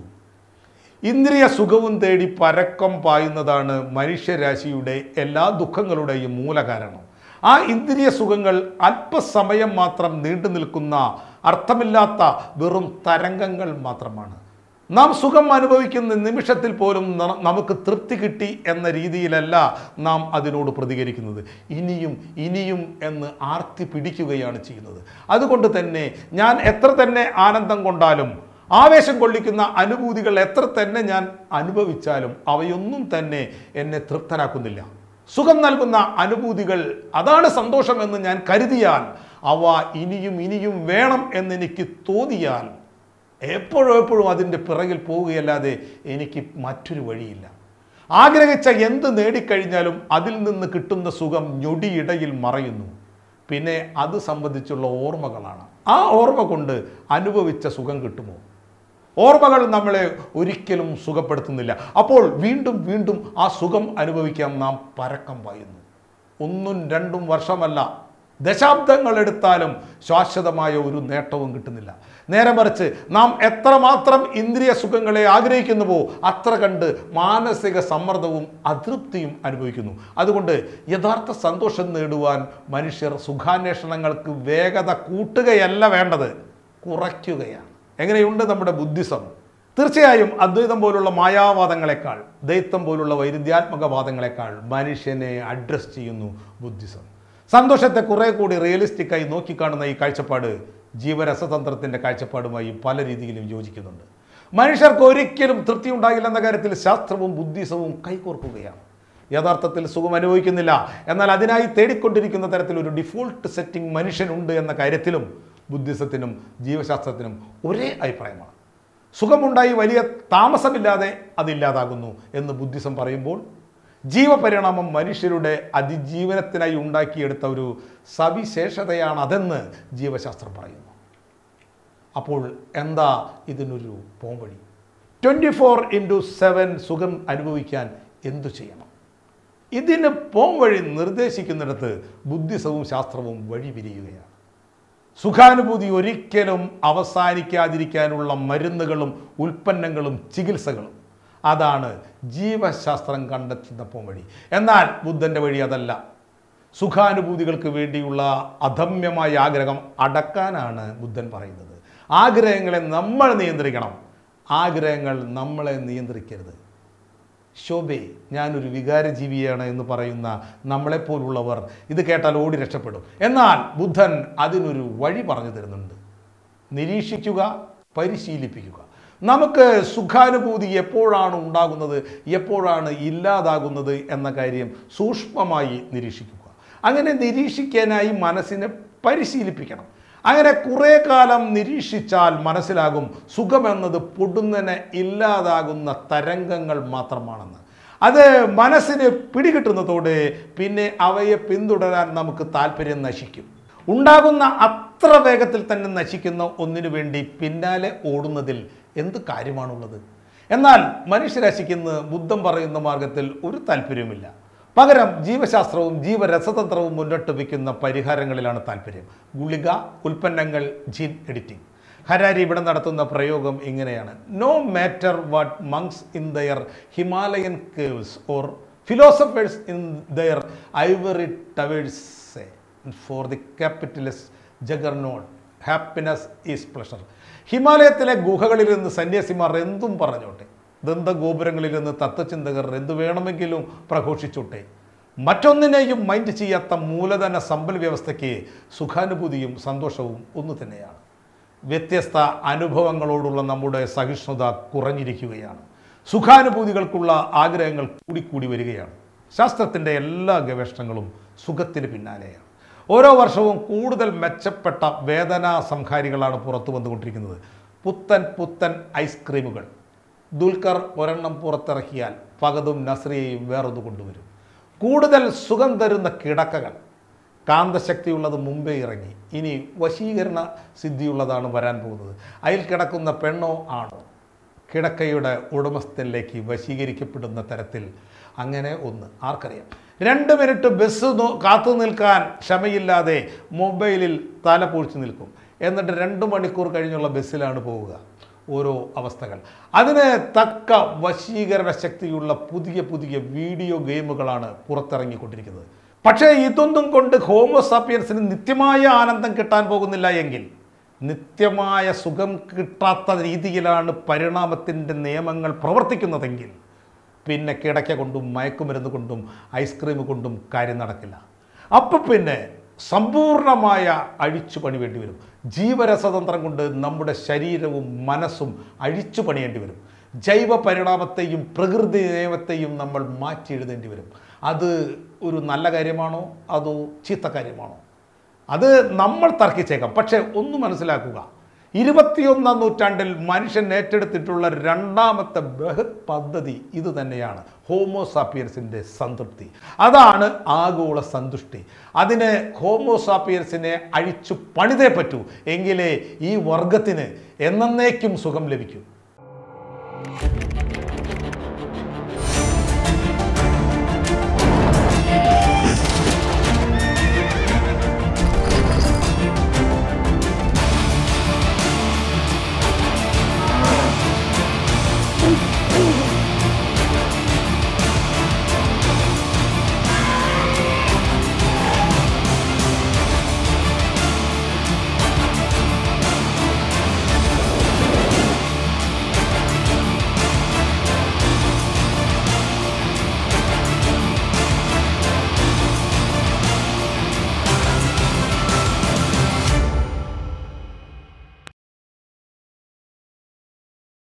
ഇന്ദ്രിയ സുഖവും തേടി പരക്കം പായുന്നതാണ് മനുഷ്യരാശിയുടെ എല്ലാ ദുഃഖങ്ങളുടെയും മൂലകാരണം ആ ഇന്ദ്രിയ സുഖങ്ങൾ അല്പസമയം മാത്രം നീണ്ടു നിൽക്കുന്ന അർത്ഥമില്ലാത്ത വെറും തരംഗങ്ങൾ മാത്രമാണ് നാം സുഖം അനുഭവിക്കുന്ന നിമിഷത്തിൽ പോലും ന- നമുക്ക് തൃപ്തി കിട്ടി എന്ന രീതിയിലല്ല നാം അതിനോട് പ്രതികരിക്കുന്നത് ഇനിയും ഇനിയും എന്ന് ആർത്തി പിടിക്കുകയാണ് ചെയ്യുന്നത് അതുകൊണ്ട് തന്നെ ഞാൻ എത്ര തന്നെ ആനന്ദം കൊണ്ടാലും ആവേശം കൊള്ളിക്കുന്ന അനുഭൂതികൾ എത്ര തന്നെ ഞാൻ അനുഭവിച്ചാലും അവയൊന്നും തന്നെ എന്നെ തൃപ്തനാക്കുന്നില്ല സുഖം നൽകുന്ന അനുഭൂതികൾ അതാണ് സന്തോഷം എന്ന് ഞാൻ കരുതിയാൽ അവ ഇനിയും ഇനിയും വേണം എന്നെനിക്ക് തോന്നിയാൽ എപ്പോഴും എപ്പോഴും അതിൻ്റെ പിറകിൽ പോവുകയല്ലാതെ എനിക്ക് മറ്റൊരു വഴിയില്ല ആഗ്രഹിച്ച എന്ത് നേടിക്കഴിഞ്ഞാലും അതിൽ നിന്ന് കിട്ടുന്ന സുഖം ഞൊടിയിടയിൽ മറയുന്നു പിന്നെ അത് സംബന്ധിച്ചുള്ള ഓർമ്മകളാണ് ആ ഓർമ്മ കൊണ്ട് അനുഭവിച്ച സുഖം കിട്ടുമോ ഓർമ്മകൾ നമ്മളെ ഒരിക്കലും സുഖപ്പെടുത്തുന്നില്ല അപ്പോൾ വീണ്ടും വീണ്ടും ആ സുഖം അനുഭവിക്കാൻ നാം പരക്കം പായുന്നു ഒന്നും രണ്ടും വർഷമല്ല ദശാബ്ദങ്ങൾ എടുത്താലും ശാശ്വതമായ ഒരു നേട്ടവും കിട്ടുന്നില്ല നേരെ മറിച്ച് നാം എത്രമാത്രം ഇന്ദ്രിയ സുഖങ്ങളെ ആഗ്രഹിക്കുന്നുവോ അത്ര കണ്ട് മാനസിക സമ്മർദ്ദവും അതൃപ്തിയും അനുഭവിക്കുന്നു അതുകൊണ്ട് യഥാർത്ഥ സന്തോഷം നേടുവാൻ മനുഷ്യർ സുഖാന്വേഷണങ്ങൾക്ക് വേഗത കൂട്ടുകയല്ല വേണ്ടത് കുറയ്ക്കുകയാണ് എങ്ങനെയുണ്ട് നമ്മുടെ ബുദ്ധിസം തീർച്ചയായും അദ്വൈതം പോലുള്ള മായാവാദങ്ങളെക്കാൾ ദൈത്വം പോലുള്ള വൈരുദ്ധ്യാത്മക വാദങ്ങളെക്കാൾ മനുഷ്യനെ അഡ്രസ് ചെയ്യുന്നു ബുദ്ധിസം സന്തോഷത്തെ കുറെ കൂടി റിയലിസ്റ്റിക്കായി നോക്കിക്കാണുന്ന ഈ കാഴ്ചപ്പാട് ജീവരസതന്ത്രത്തിൻ്റെ കാഴ്ചപ്പാടുമായി പല രീതിയിലും യോജിക്കുന്നുണ്ട് മനുഷ്യർക്ക് ഒരിക്കലും തൃപ്തി ഉണ്ടാകില്ലെന്ന കാര്യത്തിൽ ശാസ്ത്രവും ബുദ്ധിസവും കൈകോർക്കുകയാണ് യഥാർത്ഥത്തിൽ സുഖം അനുഭവിക്കുന്നില്ല എന്നാൽ അതിനായി തേടിക്കൊണ്ടിരിക്കുന്ന തരത്തിൽ ഒരു ഡിഫോൾട്ട് സെറ്റിംഗ് മനുഷ്യനുണ്ട് എന്ന കാര്യത്തിലും ബുദ്ധിസത്തിനും ജീവശാസ്ത്രത്തിനും ഒരേ അഭിപ്രായമാണ് സുഖമുണ്ടായി വലിയ താമസമില്ലാതെ അതില്ലാതാകുന്നു എന്ന് ബുദ്ധിസം പറയുമ്പോൾ ജീവപരിണാമം മനുഷ്യരുടെ അതിജീവനത്തിനായി ഉണ്ടാക്കിയെടുത്ത ഒരു സവിശേഷതയാണ് അതെന്ന് ജീവശാസ്ത്രം പറയുന്നു അപ്പോൾ എന്താ ഇതിനൊരു പോംവഴി ട്വൻറ്റി ഫോർ ഇൻറ്റു സെവൻ സുഖം അനുഭവിക്കാൻ എന്തു ചെയ്യണം ഇതിന് പോംവഴി നിർദ്ദേശിക്കുന്നിടത്ത് ബുദ്ധിസവും ശാസ്ത്രവും വഴി പിരിയുകയാണ് സുഖാനുഭൂതി ഒരിക്കലും അവസാനിക്കാതിരിക്കാനുള്ള മരുന്നുകളും ഉൽപ്പന്നങ്ങളും ചികിത്സകളും അതാണ് ജീവശാസ്ത്രം കണ്ടെത്തുന്ന പോംവഴി എന്നാൽ ബുദ്ധൻ്റെ വഴി അതല്ല സുഖാനുഭൂതികൾക്ക് വേണ്ടിയുള്ള അധമ്യമായ ആഗ്രഹം അടക്കാനാണ് ബുദ്ധൻ പറയുന്നത് ആഗ്രഹങ്ങളെ നമ്മൾ നിയന്ത്രിക്കണം ആഗ്രഹങ്ങൾ നമ്മളെ നിയന്ത്രിക്കരുത് ശോഭേ ഞാനൊരു വികാരജീവിയാണ് എന്ന് പറയുന്ന നമ്മളെപ്പോലുള്ളവർ ഇത് കേട്ടാൽ ഓടി രക്ഷപ്പെടും എന്നാൽ ബുദ്ധൻ അതിനൊരു വഴി പറഞ്ഞു തരുന്നുണ്ട് നിരീക്ഷിക്കുക പരിശീലിപ്പിക്കുക നമുക്ക് സുഖാനുഭൂതി എപ്പോഴാണ് ഉണ്ടാകുന്നത് എപ്പോഴാണ് ഇല്ലാതാകുന്നത് എന്ന കാര്യം സൂക്ഷ്മമായി നിരീക്ഷിക്കുക അങ്ങനെ നിരീക്ഷിക്കാനായി മനസ്സിനെ പരിശീലിപ്പിക്കണം അങ്ങനെ കുറേ കാലം നിരീക്ഷിച്ചാൽ മനസ്സിലാകും സുഖമെന്നത് പൊടുന്നനെ ഇല്ലാതാകുന്ന തരംഗങ്ങൾ മാത്രമാണെന്ന് അത് മനസ്സിന് പിടികിട്ടുന്നതോടെ പിന്നെ അവയെ പിന്തുടരാൻ നമുക്ക് താല്പര്യം നശിക്കും ഉണ്ടാകുന്ന അത്ര വേഗത്തിൽ തന്നെ നശിക്കുന്ന ഒന്നിനു വേണ്ടി പിന്നാലെ ഓടുന്നതിൽ എന്ത് കാര്യമാണുള്ളത് എന്നാൽ മനുഷ്യരാശിക്കുന്ന ബുദ്ധം പറയുന്ന മാർഗത്തിൽ ഒരു താല്പര്യവുമില്ല പകരം ജീവശാസ്ത്രവും ജീവരസതന്ത്രവും മുന്നോട്ട് വയ്ക്കുന്ന പരിഹാരങ്ങളിലാണ് താല്പര്യം ഗുളിക ഉൽപ്പന്നങ്ങൾ ജീൻ എഡിറ്റിംഗ് ഹരാരി ഇവിടെ നടത്തുന്ന പ്രയോഗം ഇങ്ങനെയാണ് no matter what monks in their Himalayan caves or philosophers in their ivory towers for the capitalist juggernaut happiness is pleasure ഹിമാലയത്തിലെ ഗുഹകളിൽ നിന്ന് സന്യാസിമാർ എന്തും പറഞ്ഞോട്ടെ ദന്തഗോപുരങ്ങളിൽ നിന്ന് തത്വചിന്തകർ എന്തു വേണമെങ്കിലും പ്രഘോഷിച്ചോട്ടെ മറ്റൊന്നിനെയും മൈൻഡ് ചെയ്യാത്ത മൂലധന സമ്പൽ വ്യവസ്ഥയ്ക്ക് സുഖാനുഭൂതിയും സന്തോഷവും ഒന്നു തന്നെയാണ് വ്യത്യസ്ത അനുഭവങ്ങളോടുള്ള നമ്മുടെ സഹിഷ്ണുത കുറഞ്ഞിരിക്കുകയാണ് സുഖാനുഭൂതികൾക്കുള്ള ആഗ്രഹങ്ങൾ കൂടിക്കൂടി വരികയാണ് ശാസ്ത്രത്തിൻ്റെ എല്ലാ ഗവേഷണങ്ങളും സുഖത്തിന് പിന്നാലെയാണ് ഓരോ വർഷവും കൂടുതൽ മെച്ചപ്പെട്ട വേദനാ സംഹാരികളാണ് പുറത്തു വന്നുകൊണ്ടിരിക്കുന്നത് പുത്തൻ പുത്തൻ ഐസ്ക്രീമുകൾ ദുൽഖർ ഒരെണ്ണം പുറത്തിറക്കിയാൽ പകതും നസ്രിയയും വേറൊന്ന് കൊണ്ടുവരും കൂടുതൽ സുഖം തരുന്ന കിടക്കകൾ കാന്തശക്തിയുള്ളത് മുമ്പേ ഇറങ്ങി ഇനി വശീകരണ സിദ്ധിയുള്ളതാണ് വരാൻ പോകുന്നത് അതിൽ കിടക്കുന്ന പെണ്ണോ ആണോ കിടക്കയുടെ ഉടമസ്ഥനിലേക്ക് വശീകരിക്കപ്പെടുന്ന തരത്തിൽ അങ്ങനെ ഒന്ന് ആർക്കറിയാം രണ്ട് മിനിറ്റ് ബസ് നോ- കാത്തു നിൽക്കാൻ ക്ഷമയില്ലാതെ മൊബൈലിൽ തല പൊഴിച്ചു നിൽക്കും എന്നിട്ട് രണ്ട് മണിക്കൂർ കഴിഞ്ഞുള്ള ബസ്സിലാണ് പോവുക ഓരോ അവസ്ഥകൾ അതിന് തക്ക വശീകരണ ശക്തിയുള്ള പുതിയ പുതിയ വീഡിയോ ഗെയിമുകളാണ് പുറത്തിറങ്ങിക്കൊണ്ടിരിക്കുന്നത് പക്ഷേ ഇതൊന്നും കൊണ്ട് ഹോമോസാപ്പിയൻസിന് നിത്യമായ ആനന്ദം കിട്ടാൻ പോകുന്നില്ല എങ്കിൽ നിത്യമായ സുഖം കിട്ടാത്ത രീതിയിലാണ് പരിണാമത്തിൻ്റെ നിയമങ്ങൾ പ്രവർത്തിക്കുന്നതെങ്കിൽ പിന്നെ കിടക്ക കൊണ്ടും മയക്കുമരുന്ന് കൊണ്ടും ഐസ്ക്രീം കൊണ്ടും കാര്യം നടക്കില്ല അപ്പം പിന്നെ സമ്പൂർണമായ അഴിച്ചു പണി വേണ്ടി വരും ജീവരസതന്ത്രം കൊണ്ട് നമ്മുടെ ശരീരവും മനസ്സും അഴിച്ചു പണിയേണ്ടി വരും ജൈവ പരിണാമത്തെയും പ്രകൃതി നിയമത്തെയും നമ്മൾ മാറ്റി എഴുതേണ്ടി വരും അത് ഒരു നല്ല കാര്യമാണോ അതോ ചീത്ത കാര്യമാണോ അത് നമ്മൾ തർക്കിച്ചേക്കാം പക്ഷേ ഒന്ന് മനസ്സിലാക്കുക ഇരുപത്തിയൊന്നാം നൂറ്റാണ്ടിൽ മനുഷ്യൻ ഏറ്റെടുത്തിട്ടുള്ള രണ്ടാമത്തെ ബൃഹത് പദ്ധതി ഇത് തന്നെയാണ് ഹോമോസാപ്പിയൻസിൻ്റെ സംതൃപ്തി അതാണ് ആഗോള സന്തുഷ്ടി അതിന് ഹോമോസാപ്പിയൻസിനെ അഴിച്ചു പണിതേ പറ്റൂ എങ്കിലേ ഈ വർഗത്തിന് എന്നേക്കും സുഖം ലഭിക്കൂ